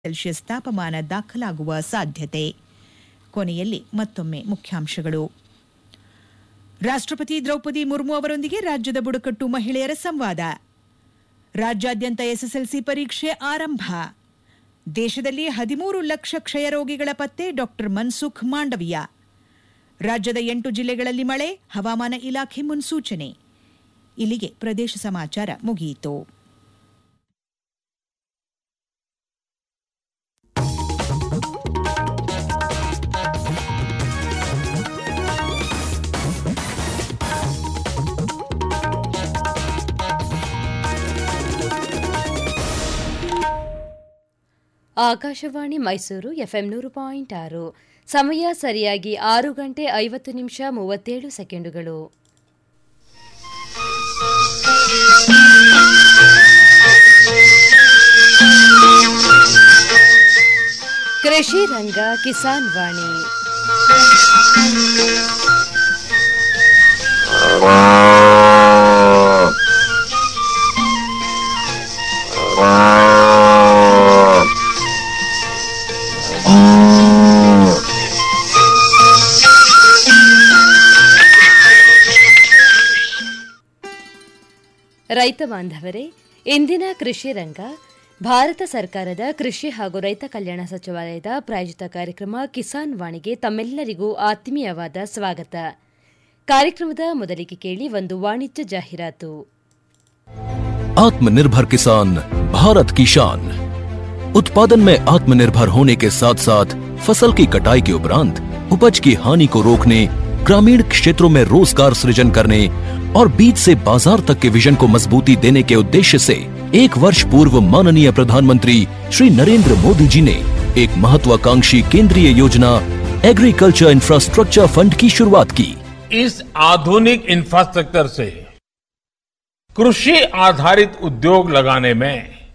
Celsius ತಾಪಮಾನ ದಾಖಲಾಗುವ ಸಾಧ್ಯತೆ ಕೊನೆಯಲ್ಲಿ ಮತ್ತೊಮ್ಮೆ ಮುಖ್ಯಾಂಶಗಳು ರಾಷ್ಟ್ರಪತಿ ದ್ರೌಪದಿ ಮುರ್ಮು ಅವರೊಂದಿಗೆ ರಾಜ್ಯದ ಬುಡಕಟ್ಟು ಮಹಿಳೆಯರ ಸಂವಾದ ರಾಜ್ಯಾದ್ಯಂತ ಎಸ್ಎಸ್ಎಲ್ಸಿ ಪರೀಕ್ಷೆ ಆರಂಭ ದೇಶದಲ್ಲಿ ಹದಿಮೂರು ಲಕ್ಷ ಕ್ಷಯರೋಗಿಗಳ ಪತ್ತೆ ಡಾಕ್ಟರ್ ಮನ್ಸುಖ್ ಮಾಂಡವಿಯಾ ರಾಜ್ಯದ ಎಂಟು ಜಿಲ್ಲೆಗಳಲ್ಲಿ ಮಳೆ ಹವಾಮಾನ ಇಲಾಖೆ ಮುನ್ಸೂಚನೆ ಇಲ್ಲಿಗೆ ಪ್ರದೇಶ ಸಮಾಚಾರ ಮುಗಿಯಿತು ಆಕಾಶವಾಣಿ ಮೈಸೂರು ಎಫ್ಎಂ ನೂರು ಪಾಯಿಂಟ್ ಆರು ಸಮಯ ಸರಿಯಾಗಿ ಆರು ಗಂಟೆ ಐವತ್ತು ನಿಮಿಷ ಮೂವತ್ತೇಳು ಸೆಕೆಂಡುಗಳು ಕೃಷಿ ರಂಗ ಕಿಸಾನ್ ವಾಣಿ ರೈತ ಬಾಂಧವರೇ ಇಂದಿನ ಕೃಷಿ ರಂಗ ಭಾರತ ಸರ್ಕಾರದ ಕೃಷಿ ಹಾಗೂ ರೈತ ಕಲ್ಯಾಣ ಸಚಿವಾಲಯದ ಪ್ರಾಯೋಜಿತ ಕಾರ್ಯಕ್ರಮ ಕಿಸಾನ್ ವಾಣಿಗೆ ತಮ್ಮೆಲ್ಲರಿಗೂ ಆತ್ಮೀಯವಾದ ಸ್ವಾಗತ ಕಾರ್ಯಕ್ರಮದ ಮೊದಲಿಗೆ ಕೇಳಿ ಒಂದು ವಾಣಿಜ್ಯ ಜಾಹೀರಾತು आत्मनिर्भर किसान भारत की शान उत्पादन में आत्मनिर्भर होने के साथ साथ फसल की कटाई के उपरांत उपज की हानि को रोकने ग्रामीण क्षेत्रों में रोजगार सृजन करने और बीज से बाजार तक के विजन को मजबूती देने के उद्देश्य से एक वर्ष पूर्व माननीय प्रधानमंत्री श्री नरेंद्र मोदी जी ने एक महत्वाकांक्षी केंद्रीय योजना एग्रीकल्चर इंफ्रास्ट्रक्चर फंड की शुरुआत की इस आधुनिक इंफ्रास्ट्रक्चर से कृषि आधारित उद्योग लगाने में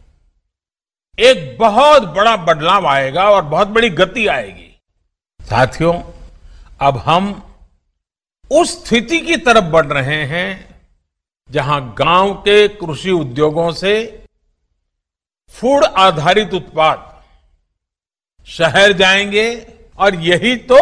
एक बहुत बड़ा बदलाव आएगा और बहुत बड़ी गति आएगी साथियों अब हम उस स्थिति की तरफ बढ़ रहे हैं जहां गांव के कृषि उद्योगों से फूड आधारित उत्पाद शहर जाएंगे और यही तो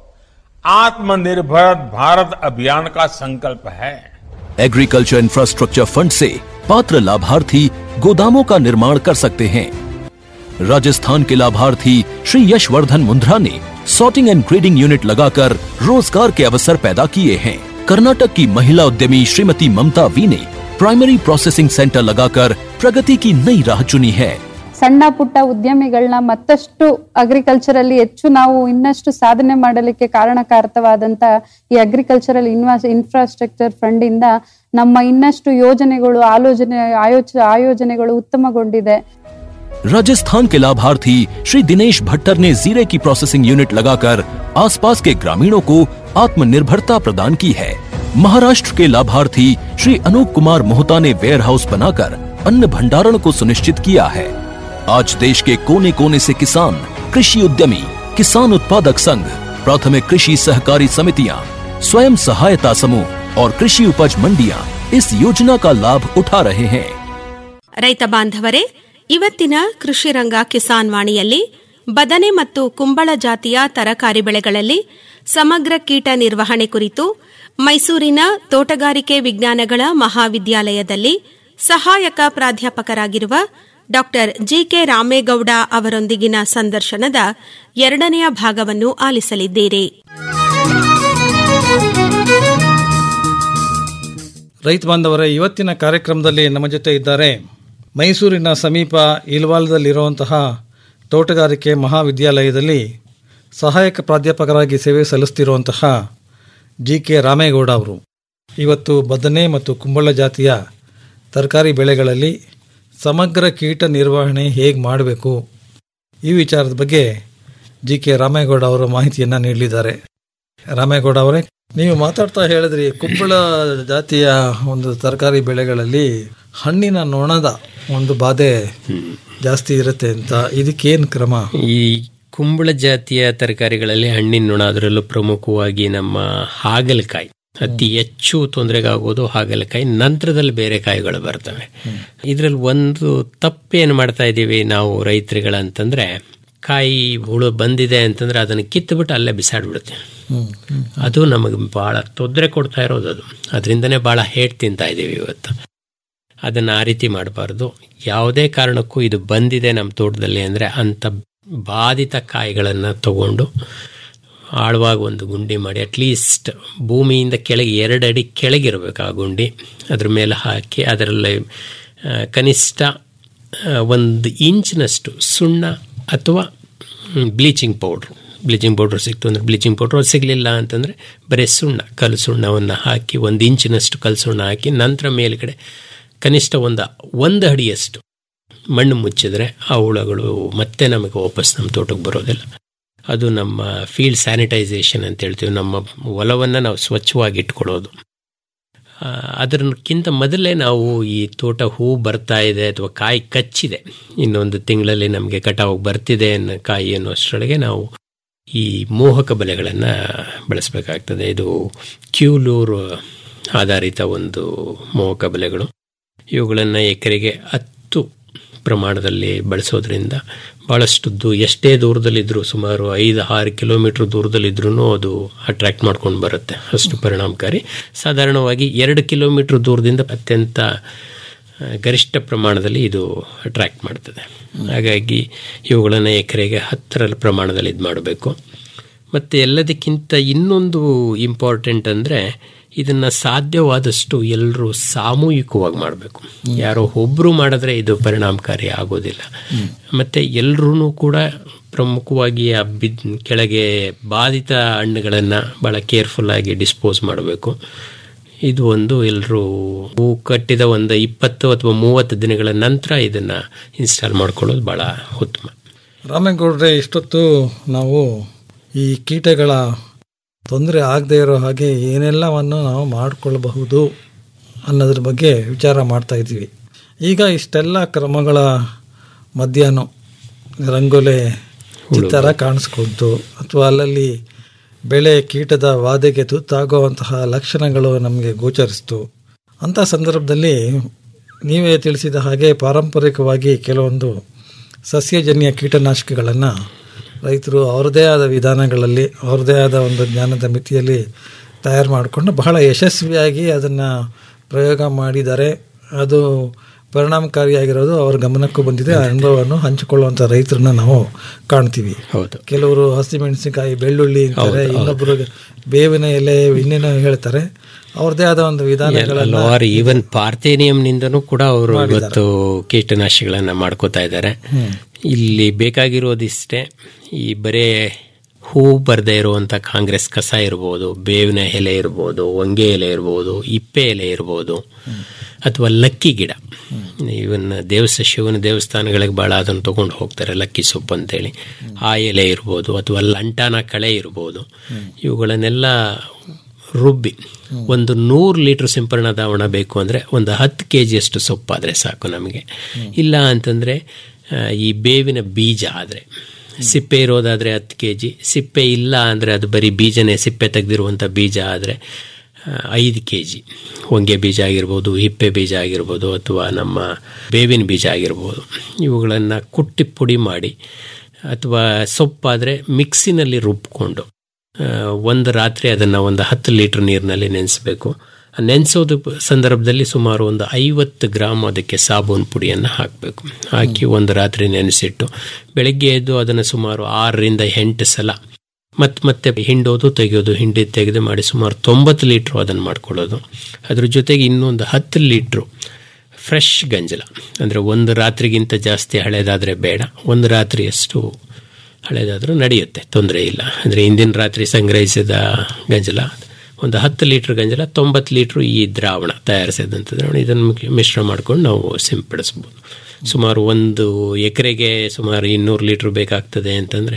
आत्मनिर्भर भारत अभियान का संकल्प है एग्रीकल्चर इंफ्रास्ट्रक्चर फंड से पात्र लाभार्थी गोदामों का निर्माण कर सकते हैं राजस्थान के लाभार्थी श्री यशवर्धन मुंद्रा ने सॉर्टिंग एंड ग्रेडिंग यूनिट लगाकर रोजगार के अवसर पैदा किए हैं कर्नाटक की महिला उद्यमी श्रीमती ममता वी ने प्राइमरी प्रोसेसिंग सेंटर लगाकर प्रगति की नई राह चुनी है ಸಣ್ಣ ಪುಟ್ಟ ಉದ್ಯಮಿಗಳನ್ನ ಮತ್ತಷ್ಟು ಅಗ್ರಿಕಲ್ಚರಲ್ಲಿ ಹೆಚ್ಚು ನಾವು ಇನ್ನಷ್ಟು ಸಾಧನೆ ಮಾಡಲಿಕ್ಕೆ ಕಾರಣಕಾರಕವಾದಂತ ಈ ಅಗ್ರಿಕಲ್ಚರಲ್ ಇನ್ವಾಸ್ ಇನ್ಫ್ರಾಸ್ಟ್ರಕ್ಚರ್ ಫಂಡ್ ಇಂದ ನಮ್ಮ ಇನ್ನಷ್ಟು ಯೋಜನೆಗಳು ಆಲೋಚನೆ ಆಯೋಚ ಆಯೋಜನೆಗಳು ಉತ್ತಮಗೊಂಡಿದೆ राजस्थान के लाभार्थी श्री दिनेश भट्टर ने जीरे की प्रोसेसिंग यूनिट लगाकर आसपास के ग्रामीणों को आत्मनिर्भरता प्रदान की है महाराष्ट्र के लाभार्थी श्री अनूप कुमार मोहता ने वेयर हाउस बनाकर अन्न भंडारण को सुनिश्चित किया है आज देश के कोने कोने से किसान कृषि उद्यमी किसान उत्पादक संघ प्राथमिक कृषि सहकारी समितियां स्वयं सहायता समूह और कृषि उपज मंडियां इस योजना का लाभ उठा रहे हैं ರೈತ ಬಾಂಧವರೇ ಇವತ್ತಿನ ಕೃಷಿ ರಂಗ ಕಿಸಾನ್ ವಾಣಿಯಲ್ಲಿ ಬದನೆ ಮತ್ತು ಕುಂಬಳ ಜಾತಿಯ ತರಕಾರಿ ಬೆಳೆಗಳಲ್ಲಿ ಸಮಗ್ರ ಕೀಟ ನಿರ್ವಹಣೆ ಕುರಿತು ಮೈಸೂರಿನ ತೋಟಗಾರಿಕೆ ವಿಜ್ಞಾನಗಳ ಮಹಾವಿದ್ಯಾಲಯದಲ್ಲಿ ಸಹಾಯಕ ಪ್ರಾಧ್ಯಾಪಕರಾಗಿರುವ ಡಾ ಜಿಕೆ ರಾಮೇಗೌಡ ಅವರೊಂದಿಗಿನ ಸಂದರ್ಶನದ ಎರಡನೆಯ ಭಾಗವನ್ನು ಆಲಿಸಲಿದ್ದೀರಿ ರೈತ ಬಾಂಧವರೇ ಇವತ್ತಿನ ಕಾರ್ಯಕ್ರಮದಲ್ಲಿ ನಮ್ಮ ಜೊತೆ ಇದ್ದಾರೆ ಮೈಸೂರಿನ ಸಮೀಪ ಇಲ್ವಾಲದಲ್ಲಿರುವಂತಹ ತೋಟಗಾರಿಕೆ ಮಹಾವಿದ್ಯಾಲಯದಲ್ಲಿ ಸಹಾಯಕ ಪ್ರಾಧ್ಯಾಪಕರಾಗಿ ಸೇವೆ ಸಲ್ಲಿಸ್ತಿರುವಂತಹ ಜಿ ಕೆ ರಾಮೇಗೌಡ ಅವರು ಇವತ್ತು ಬದನೆ ಮತ್ತು ಕುಂಬಳ ಜಾತಿಯ ತರಕಾರಿ ಬೆಳೆಗಳಲ್ಲಿ ಸಮಗ್ರ ಕೀಟ ನಿರ್ವಹಣೆ ಹೇಗೆ ಮಾಡಬೇಕು ಈ ವಿಚಾರದ ಬಗ್ಗೆ ಜಿ ಕೆ ರಾಮೇಗೌಡ ಅವರು ಮಾಹಿತಿಯನ್ನು ನೀಡಲಿದ್ದಾರೆ ರಾಮೇಗೌಡ ಅವರೇ ನೀವು ಮಾತಾಡ್ತಾ ಹೇಳಿದ್ರಿ ಕುಂಬಳ ಜಾತಿಯ ಒಂದು ತರಕಾರಿ ಬೆಳೆಗಳಲ್ಲಿ ಹಣ್ಣಿನ ನೊಣದ ಒಂದು ಬಾಧೆ ಜಾಸ್ತಿ ಇರುತ್ತೆ ಅಂತ ಇದಕ್ಕೇನು ಕ್ರಮ ಈ ಕುಂಬಳ ಜಾತಿಯ ತರಕಾರಿಗಳಲ್ಲಿ ಹಣ್ಣಿನ ನೊಣ ಅದರಲ್ಲೂ ಪ್ರಮುಖವಾಗಿ ನಮ್ಮ ಹಾಗಲಕಾಯಿ ಅತಿ ಹೆಚ್ಚು ತೊಂದರೆಗಾಗೋದು ಹಾಗಲಕಾಯಿ ನಂತರದಲ್ಲಿ ಬೇರೆ ಕಾಯಿಗಳು ಬರ್ತವೆ ಇದರಲ್ಲಿ ಒಂದು ತಪ್ಪೇನು ಮಾಡ್ತಾ ಇದ್ದೀವಿ ನಾವು ರೈತರುಗಳಂತಂದ್ರೆ ಕಾಯಿ ಹುಳು ಬಂದಿದೆ ಅಂತಂದ್ರೆ ಅದನ್ನು ಕಿತ್ತುಬಿಟ್ಟು ಅಲ್ಲೇ ಬಿಸಾಡ್ಬಿಡುತ್ತೆ ಅದು ನಮಗೆ ಭಾಳ ತೊಂದರೆ ಕೊಡ್ತಾ ಇರೋದು ಅದು ಅದರಿಂದನೇ ಭಾಳ ಹೇಟ್ ತಿಂತಾ ಇದ್ದೀವಿ ಇವತ್ತು ಅದನ್ನು ಆ ರೀತಿ ಮಾಡಬಾರ್ದು ಯಾವುದೇ ಕಾರಣಕ್ಕೂ ಇದು ಬಂದಿದೆ ನಮ್ಮ ತೋಟದಲ್ಲಿ ಅಂದರೆ ಅಂಥ ಬಾಧಿತ ಕಾಯಿಗಳನ್ನು ತಗೊಂಡು ಆಳವಾಗಿ ಒಂದು ಗುಂಡಿ ಮಾಡಿ ಅಟ್ಲೀಸ್ಟ್ ಭೂಮಿಯಿಂದ ಕೆಳಗೆ ಎರಡು ಅಡಿ ಕೆಳಗಿರಬೇಕು ಆ ಗುಂಡಿ ಅದ್ರ ಮೇಲೆ ಹಾಕಿ ಅದರಲ್ಲಿ ಆ, ಕನಿಷ್ಠ ಆ, ಒಂದು ಇಂಚಿನಷ್ಟು ಸುಣ್ಣ ಅಥವಾ ಬ್ಲೀಚಿಂಗ್ ಪೌಡ್ರು ಬ್ಲೀಚಿಂಗ್ ಪೌಡ್ರ್ ಸಿಕ್ತು ಅಂದರೆ ಬ್ಲೀಚಿಂಗ್ ಪೌಡ್ರ್ ಅದು ಸಿಗಲಿಲ್ಲ ಅಂತಂದರೆ ಬರೀ ಸುಣ್ಣ ಕಲ್ಲು ಸುಣ್ಣವನ್ನು ಹಾಕಿ ಒಂದು ಇಂಚಿನಷ್ಟು ಕಲ್ಲು ಸುಣ್ಣ ಹಾಕಿ ನಂತರ ಮೇಲ್ಗಡೆ ಕನಿಷ್ಠ ಒಂದು ಒಂದು ಅಡಿಯಷ್ಟು ಮಣ್ಣು ಮುಚ್ಚಿದ್ರೆ ಆ ಹುಳಗಳು ಮತ್ತೆ ನಮಗೆ ವಾಪಸ್ ನಮ್ಮ ತೋಟಕ್ಕೆ ಬರೋದಿಲ್ಲ ಅದು ನಮ್ಮ ಫೀಲ್ಡ್ ಸ್ಯಾನಿಟೈಸೇಷನ್ ಅಂತ ಹೇಳ್ತೀವಿ ನಮ್ಮ ಹೊಲವನ್ನು ನಾವು ಸ್ವಚ್ಛವಾಗಿ ಇಟ್ಕೊಳ್ಳೋದು ಆ, ಅದಕ್ಕಿಂತ ಮೊದಲೇ ನಾವು ಈ ತೋಟ ಹೂ ಬರ್ತಾ ಇದೆ ಅಥವಾ ಕಾಯಿ ಕಚ್ಚಿದೆ ಇನ್ನೊಂದು ತಿಂಗಳಲ್ಲಿ ನಮಗೆ ಕಟಾವು ಬರ್ತಿದೆ ಅನ್ನೋ ಕಾಯಿ ಅನ್ನೋಷ್ಟರೊಳಗೆ ನಾವು ಈ ಮೋಹಕ ಬಲೆಗಳನ್ನು ಬಳಸಬೇಕಾಗ್ತದೆ ಇದು ಕ್ಯೂಲೂರ್ ಆಧಾರಿತ ಒಂದು ಮೋಹಕ ಬಲೆಗಳು ಇವುಗಳನ್ನು ಎಕರೆಗೆ ಹತ್ತು ಪ್ರಮಾಣದಲ್ಲಿ ಬಳಸೋದ್ರಿಂದ ಭಾಳಷ್ಟು ದೂ ಎಷ್ಟೇ ದೂರದಲ್ಲಿದ್ದರೂ ಸುಮಾರು ಐದು ಆರು ಕಿಲೋಮೀಟ್ರ್ ದೂರದಲ್ಲಿದ್ರೂ ಅದು ಅಟ್ರ್ಯಾಕ್ಟ್ ಮಾಡ್ಕೊಂಡು ಬರುತ್ತೆ ಅಷ್ಟು ಪರಿಣಾಮಕಾರಿ ಸಾಧಾರಣವಾಗಿ ಎರಡು ಕಿಲೋಮೀಟ್ರ್ ದೂರದಿಂದ ಅತ್ಯಂತ ಆ, ಗರಿಷ್ಠ ಪ್ರಮಾಣದಲ್ಲಿ ಇದು ಅಟ್ರ್ಯಾಕ್ಟ್ ಮಾಡ್ತದೆ ಹಾಗಾಗಿ ಇವುಗಳನ್ನು ಎಕರೆಗೆ ಹತ್ತರ ಪ್ರಮಾಣದಲ್ಲಿ ಇದು ಮಾಡಬೇಕು ಮತ್ತು ಎಲ್ಲದಕ್ಕಿಂತ ಇನ್ನೊಂದು ಇಂಪಾರ್ಟೆಂಟ್ ಅಂದರೆ ಇದನ್ನು ಸಾಧ್ಯವಾದಷ್ಟು ಎಲ್ಲರೂ ಸಾಮೂಹಿಕವಾಗಿ ಮಾಡಬೇಕು ಯಾರೋ ಒಬ್ಬರು ಮಾಡಿದ್ರೆ ಇದು ಪರಿಣಾಮಕಾರಿ ಆಗೋದಿಲ್ಲ ಮತ್ತು ಎಲ್ಲರೂ ಕೂಡ ಪ್ರಮುಖವಾಗಿ ಆ ಬಿದ್ ಕೆಳಗೆ ಬಾಧಿತ ಹಣ್ಣುಗಳನ್ನು ಭಾಳ ಕೇರ್ಫುಲ್ಲಾಗಿ ಡಿಸ್ಪೋಸ್ ಮಾಡಬೇಕು ಇದು ಒಂದು ಎಲ್ಲರೂ ಹೂ ಕಟ್ಟಿದ ಒಂದು ಇಪ್ಪತ್ತು ಅಥವಾ ಮೂವತ್ತು ದಿನಗಳ ನಂತರ ಇದನ್ನು ಇನ್ಸ್ಟಾಲ್ ಮಾಡ್ಕೊಳ್ಳೋದು ಭಾಳ ಉತ್ತಮ ರಾಮೇಗೌಡ್ರೆ ಇಷ್ಟೊತ್ತು ನಾವು ಈ ಕೀಟಗಳ ತೊಂದರೆ ಆಗದೆ ಇರೋ ಹಾಗೆ ಏನೆಲ್ಲವನ್ನು ನಾವು ಮಾಡಿಕೊಳ್ಳಬಹುದು ಅನ್ನೋದ್ರ ಬಗ್ಗೆ ವಿಚಾರ ಮಾಡ್ತಾ ಇದ್ದೀವಿ ಈಗ ಇಷ್ಟೆಲ್ಲ ಕ್ರಮಗಳ ಮಧ್ಯಾಹ್ನ ರಂಗೋಲೆ ಚಿತ್ತರ ಕಾಣಿಸ್ಕೊಳ್ತು ಅಥವಾ ಅಲ್ಲಲ್ಲಿ ಬೆಳೆ ಕೀಟದ ವಾದೆಗೆ ತುತ್ತಾಗುವಂತಹ ಲಕ್ಷಣಗಳು ನಮಗೆ ಗೋಚರಿಸ್ತು ಅಂಥ ಸಂದರ್ಭದಲ್ಲಿ ನೀವೇ ತಿಳಿಸಿದ ಹಾಗೆ ಪಾರಂಪರಿಕವಾಗಿ ಕೆಲವೊಂದು ಸಸ್ಯಜನ್ಯ ಕೀಟನಾಶಕಗಳನ್ನು ರೈತರು ಅವ್ರದ್ದೇ ಆದ ವಿಧಾನಗಳಲ್ಲಿ ಅವ್ರದ್ದೇ ಆದ ಒಂದು ಜ್ಞಾನದ ಮಿತಿಯಲ್ಲಿ ತಯಾರು ಮಾಡಿಕೊಂಡು ಬಹಳ ಯಶಸ್ವಿಯಾಗಿ ಅದನ್ನು ಪ್ರಯೋಗ ಮಾಡಿದ್ದಾರೆ ಅದು ಪರಿಣಾಮಕಾರಿಯಾಗಿರೋದು ಅವ್ರ ಗಮನಕ್ಕೂ ಬಂದಿದೆ ಆ ಅನುಭವವನ್ನು ಹಂಚಿಕೊಳ್ಳುವಂಥ ರೈತರನ್ನ ನಾವು ಕಾಣ್ತೀವಿ ಹೌದು ಕೆಲವರು ಹಸಿಮೆಣಸಿನಕಾಯಿ ಬೆಳ್ಳುಳ್ಳಿ ಅಂತಾರೆ ಇನ್ನೊಬ್ಬರು ಬೇವಿನ ಎಲೆ ಇನ್ನೇನೋ ಹೇಳ್ತಾರೆ ಅವ್ರದ್ದೇ ಆದ ಒಂದು ವಿಧಾನಗಳನ್ನು ಹಲವಾರು ಈವನ್ ಪಾರ್ಥೇನಿಯಂನಿಂದನೂ ಕೂಡ ಅವರು ಇವತ್ತು ಕೀಟನಾಶಕಗಳನ್ನ ಮಾಡ್ಕೋತಾ ಇದ್ದಾರೆ ಇಲ್ಲಿ ಬೇಕಾಗಿರೋದಿಷ್ಟೇ ಈ ಬರೇ ಹೂ ಬರದೇ ಇರುವಂಥ ಕಾಂಗ್ರೆಸ್ ಕಸ ಇರ್ಬೋದು ಬೇವಿನ ಎಲೆ ಇರ್ಬೋದು ಹೊಂಗೆ ಎಲೆ ಇರ್ಬೋದು ಇಪ್ಪೆ ಎಲೆ ಇರ್ಬೋದು ಅಥವಾ ಲಕ್ಕಿ ಗಿಡ ಇವನ್ ದೇವಸ್ಥ ಶಿವನ ದೇವಸ್ಥಾನಗಳಿಗೆ ಭಾಳ ಅದನ್ನು ತೊಗೊಂಡು ಹೋಗ್ತಾರೆ ಲಕ್ಕಿ ಸೊಪ್ಪು ಅಂತೇಳಿ ಆ ಎಲೆ ಇರ್ಬೋದು ಅಥವಾ ಲಂಟಾನ ಕಳೆ ಇರ್ಬೋದು ಇವುಗಳನ್ನೆಲ್ಲ ರುಬ್ಬಿ ಒಂದು ನೂರು ಲೀಟ್ರ್ ಸಿಂಪರಣಾ ದ್ರಾವಣ ಬೇಕು ಅಂದರೆ ಒಂದು ಹತ್ತು ಕೆ ಜಿಯಷ್ಟು ಸೊಪ್ಪಾದರೆ ಸಾಕು ನಮಗೆ ಇಲ್ಲ ಅಂತಂದರೆ ಈ ಬೇವಿನ ಬೀಜ ಆದರೆ ಸಿಪ್ಪೆ ಇರೋದಾದರೆ ಹತ್ತು ಕೆ ಜಿ ಸಿಪ್ಪೆ ಇಲ್ಲ ಅಂದರೆ ಅದು ಬರೀ ಬೀಜನೇ ಸಿಪ್ಪೆ ತೆಗೆದಿರುವಂಥ ಬೀಜ ಆದರೆ ಐದು ಕೆ ಜಿ ಹೊಂಗೆ ಬೀಜ ಆಗಿರ್ಬೋದು ಹಿಪ್ಪೆ ಬೀಜ ಆಗಿರ್ಬೋದು ಅಥವಾ ನಮ್ಮ ಬೇವಿನ ಬೀಜ ಆಗಿರ್ಬೋದು ಇವುಗಳನ್ನು ಕುಟ್ಟಿ ಪುಡಿ ಮಾಡಿ ಅಥವಾ ಸೊಪ್ಪಾದರೆ ಮಿಕ್ಸಿನಲ್ಲಿ ರುಬ್ಕೊಂಡು ಒಂದು ರಾತ್ರಿ ಅದನ್ನು ಒಂದು ಹತ್ತು ಲೀಟ್ರ್ ನೀರಿನಲ್ಲಿ ನೆನೆಸಬೇಕು ನೆನೆಸೋದು ಸಂದರ್ಭದಲ್ಲಿ ಸುಮಾರು ಒಂದು ಐವತ್ತು ಗ್ರಾಮ್ ಅದಕ್ಕೆ ಸಾಬೂನು ಪುಡಿಯನ್ನು ಹಾಕಬೇಕು ಹಾಕಿ ಒಂದು ರಾತ್ರಿ ನೆನೆಸಿಟ್ಟು ಬೆಳಗ್ಗೆ ಎದ್ದು ಅದನ್ನು ಸುಮಾರು ಆರರಿಂದ ಎಂಟು ಸಲ ಮತ್ತೆ ಮತ್ತೆ ಹಿಂಡೋದು ತೆಗೆಯೋದು ಹಿಂಡಿ ತೆಗೆದು ಮಾಡಿ ಸುಮಾರು ತೊಂಬತ್ತು ಲೀಟ್ರು ಅದನ್ನು ಮಾಡ್ಕೊಳ್ಳೋದು ಅದ್ರ ಜೊತೆಗೆ ಇನ್ನೊಂದು ಹತ್ತು ಲೀಟ್ರು ಫ್ರೆಶ್ ಗಂಜಲ ಅಂದರೆ ಒಂದು ರಾತ್ರಿಗಿಂತ ಜಾಸ್ತಿ ಹಳೇದಾದರೆ ಬೇಡ ಒಂದು ರಾತ್ರಿಯಷ್ಟು ಹಳೇದಾದರೂ ನಡೆಯುತ್ತೆ ತೊಂದರೆ ಇಲ್ಲ ಅಂದರೆ ಹಿಂದಿನ ರಾತ್ರಿ ಸಂಗ್ರಹಿಸಿದ ಗಂಜಲ ಒಂದು ಹತ್ತು ಲೀಟ್ರ್ ಗಂಜಲ ತೊಂಬತ್ತು ಲೀಟ್ರು ಈ ದ್ರಾವಣ ತಯಾರಿಸಿದಂಥ ದ್ರಾವಣ ಇದನ್ನು ಮಿಶ್ರ ಮಾಡ್ಕೊಂಡು ನಾವು ಸಿಂಪಡಿಸ್ಬೋದು ಸುಮಾರು ಒಂದು ಎಕರೆಗೆ ಸುಮಾರು ಇನ್ನೂರು ಲೀಟ್ರ್ ಬೇಕಾಗ್ತದೆ ಅಂತಂದರೆ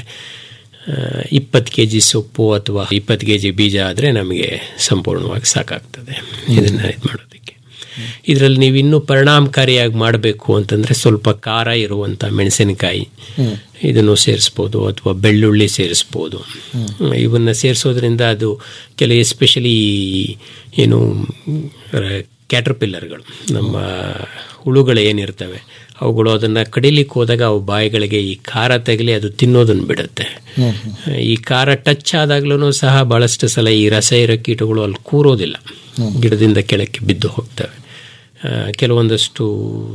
ಇಪ್ಪತ್ತು ಕೆ ಜಿ ಸೊಪ್ಪು ಅಥವಾ ಇಪ್ಪತ್ತು ಕೆ ಜಿ ಬೀಜ ಆದರೆ ನಮಗೆ ಸಂಪೂರ್ಣವಾಗಿ ಸಾಕಾಗ್ತದೆ ಇದನ್ನು ಇದು ಮಾಡೋದಕ್ಕೆ ಇದರಲ್ಲಿ ನೀವು ಇನ್ನೂ ಪರಿಣಾಮಕಾರಿಯಾಗಿ ಮಾಡಬೇಕು ಅಂತಂದರೆ ಸ್ವಲ್ಪ ಖಾರ ಇರುವಂಥ ಮೆಣಸಿನಕಾಯಿ ಇದನ್ನು ಸೇರಿಸ್ಬೋದು ಅಥವಾ ಬೆಳ್ಳುಳ್ಳಿ ಸೇರಿಸ್ಬೋದು ಇವನ್ನ ಸೇರಿಸೋದ್ರಿಂದ ಅದು ಕೆಲವು ಎಸ್ಪೆಷಲಿ ಏನು ಕ್ಯಾಟ್ರಪಿಲ್ಲರ್ಗಳು ನಮ್ಮ ಹುಳುಗಳು ಏನಿರ್ತವೆ ಅವುಗಳು ಅದನ್ನು ಕಡಿಲಿಕ್ಕೆ ಹೋದಾಗ ಅವು ಬಾಯಿಗಳಿಗೆ ಈ ಖಾರ ತಗಲಿ ಅದು ತಿನ್ನೋದನ್ನು ಬಿಡುತ್ತೆ ಈ ಖಾರ ಟಚ್ ಆದಾಗ್ಲೂ ಸಹ ಭಾಳಷ್ಟು ಸಲ ಈ ರಸ ಇರೋ ಕೀಟಗಳು ಅಲ್ಲಿ ಕೂರೋದಿಲ್ಲ ಗಿಡದಿಂದ ಕೆಳಕ್ಕೆ ಬಿದ್ದು ಹೋಗ್ತವೆ ಆ, ಕೆಲವೊಂದಷ್ಟು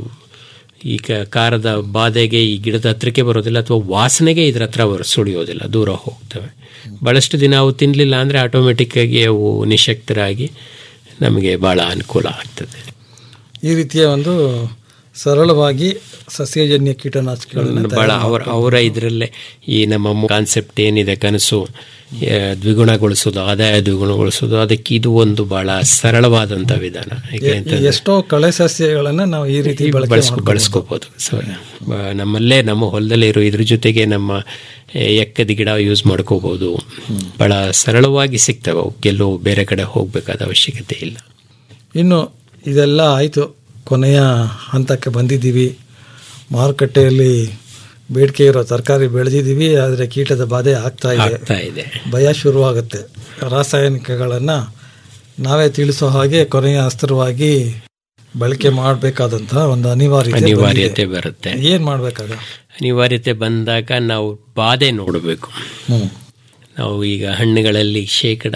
ಈ ಕ- ಖಾರದ ಬಾಧೆಗೆ ಈ ಗಿಡದ ಹತ್ರಕ್ಕೆ ಬರೋದಿಲ್ಲ ಅಥವಾ ವಾಸನೆಗೆ ಇದ್ರ ಹತ್ರ ಬರ ಸುಳಿಯೋದಿಲ್ಲ ದೂರ ಹೋಗ್ತವೆ ಭಾಳಷ್ಟು ದಿನ ಅವು ತಿನ್ನಲಿಲ್ಲ ಅಂದರೆ ಆಟೋಮೆಟಿಕ್ಕಾಗಿ ಅವು ನಿಶಕ್ತರಾಗಿ ನಮಗೆ ಭಾಳ ಅನುಕೂಲ ಆಗ್ತದೆ ಈ ರೀತಿಯ ಒಂದು ಸರಳವಾಗಿ ಸಸ್ಯಜನ್ಯ ಕೀಟನಾಶಕಗಳನ್ನು ಭಾಳ ಅವರ ಅವರ ಇದರಲ್ಲೇ ಈ ನಮ್ಮ ಕಾನ್ಸೆಪ್ಟ್ ಏನಿದೆ ಕನಸು ಆ, ದ್ವಿಗುಣಗೊಳಿಸೋದು ಆದಾಯ ದ್ವಿಗುಣಗೊಳಿಸೋದು ಅದಕ್ಕೆ ಇದು ಒಂದು ಬಹಳ ಸರಳವಾದಂಥ ವಿಧಾನ ಯಾಕೆ ಈ ಅಂತಂದ್ರೆ ಎಷ್ಟೋ ಕಳೆ ಸಸ್ಯಗಳನ್ನು ನಾವು ಈ ರೀತಿ ಬಳಕೆ ಬಳಸ್ಕೊ ಮಾಡ್ಕೊಬೋದು. ಬಳಸ್ಕೋಬೋದು ಸೊ ಬ- ನಮ್ಮಲ್ಲೇ ನಮ್ಮ ಹೊಲದಲ್ಲೇ ಇರೋ ಇದ್ರ ಜೊತೆಗೆ ನಮ್ಮ ಎ, ಎಕ್ಕದ ಗಿಡ ಯೂಸ್ ಮಾಡ್ಕೋಬೋದು ಬಹಳ ಸರಳವಾಗಿ ಸಿಗ್ತವೆ ಅವಕ್ಕೆಲ್ಲೋ ಬೇರೆ ಕಡೆ ಹೋಗಬೇಕಾದ ಅವಶ್ಯಕತೆ ಇಲ್ಲ ಇನ್ನು ಇದೆಲ್ಲ ಆಯಿತು ಕೊನೆಯ ಹಂತಕ್ಕೆ ಬಂದಿದ್ದೀವಿ ಮಾರುಕಟ್ಟೆಯಲ್ಲಿ ಬೇಡಿಕೆ ಇರೋ ತರಕಾರಿ ಬೆಳೆದಿದ್ದೀವಿ ಆದರೆ ಕೀಟದ ಬಾಧೆ ಆಗ್ತಾ ಇದೆ ಆಗ್ತಾ ಇದೆ ಭಯ ಶುರುವಾಗುತ್ತೆ ರಾಸಾಯನಿಕಗಳನ್ನು ನಾವೇ ತಿಳಿಸೋ ಹಾಗೆ ಕೊನೆಯ ಅಸ್ತ್ರವಾಗಿ ಬಳಕೆ ಮಾಡಬೇಕಾದಂತಹ ಒಂದು ಅನಿವಾರ್ಯತೆ ಅನಿವಾರ್ಯತೆ ಬಂದಿದೆ. ಬರುತ್ತೆ ಏನ್ ಮಾಡ್ಬೇಕಾಗ ಅನಿವಾರ್ಯತೆ ಬಂದಾಗ ನಾವು ಬಾಧೆ ನೋಡಬೇಕು ಹ್ಮ್ ನಾವು ಈಗ ಹಣ್ಣುಗಳಲ್ಲಿ ಶೇಕಡ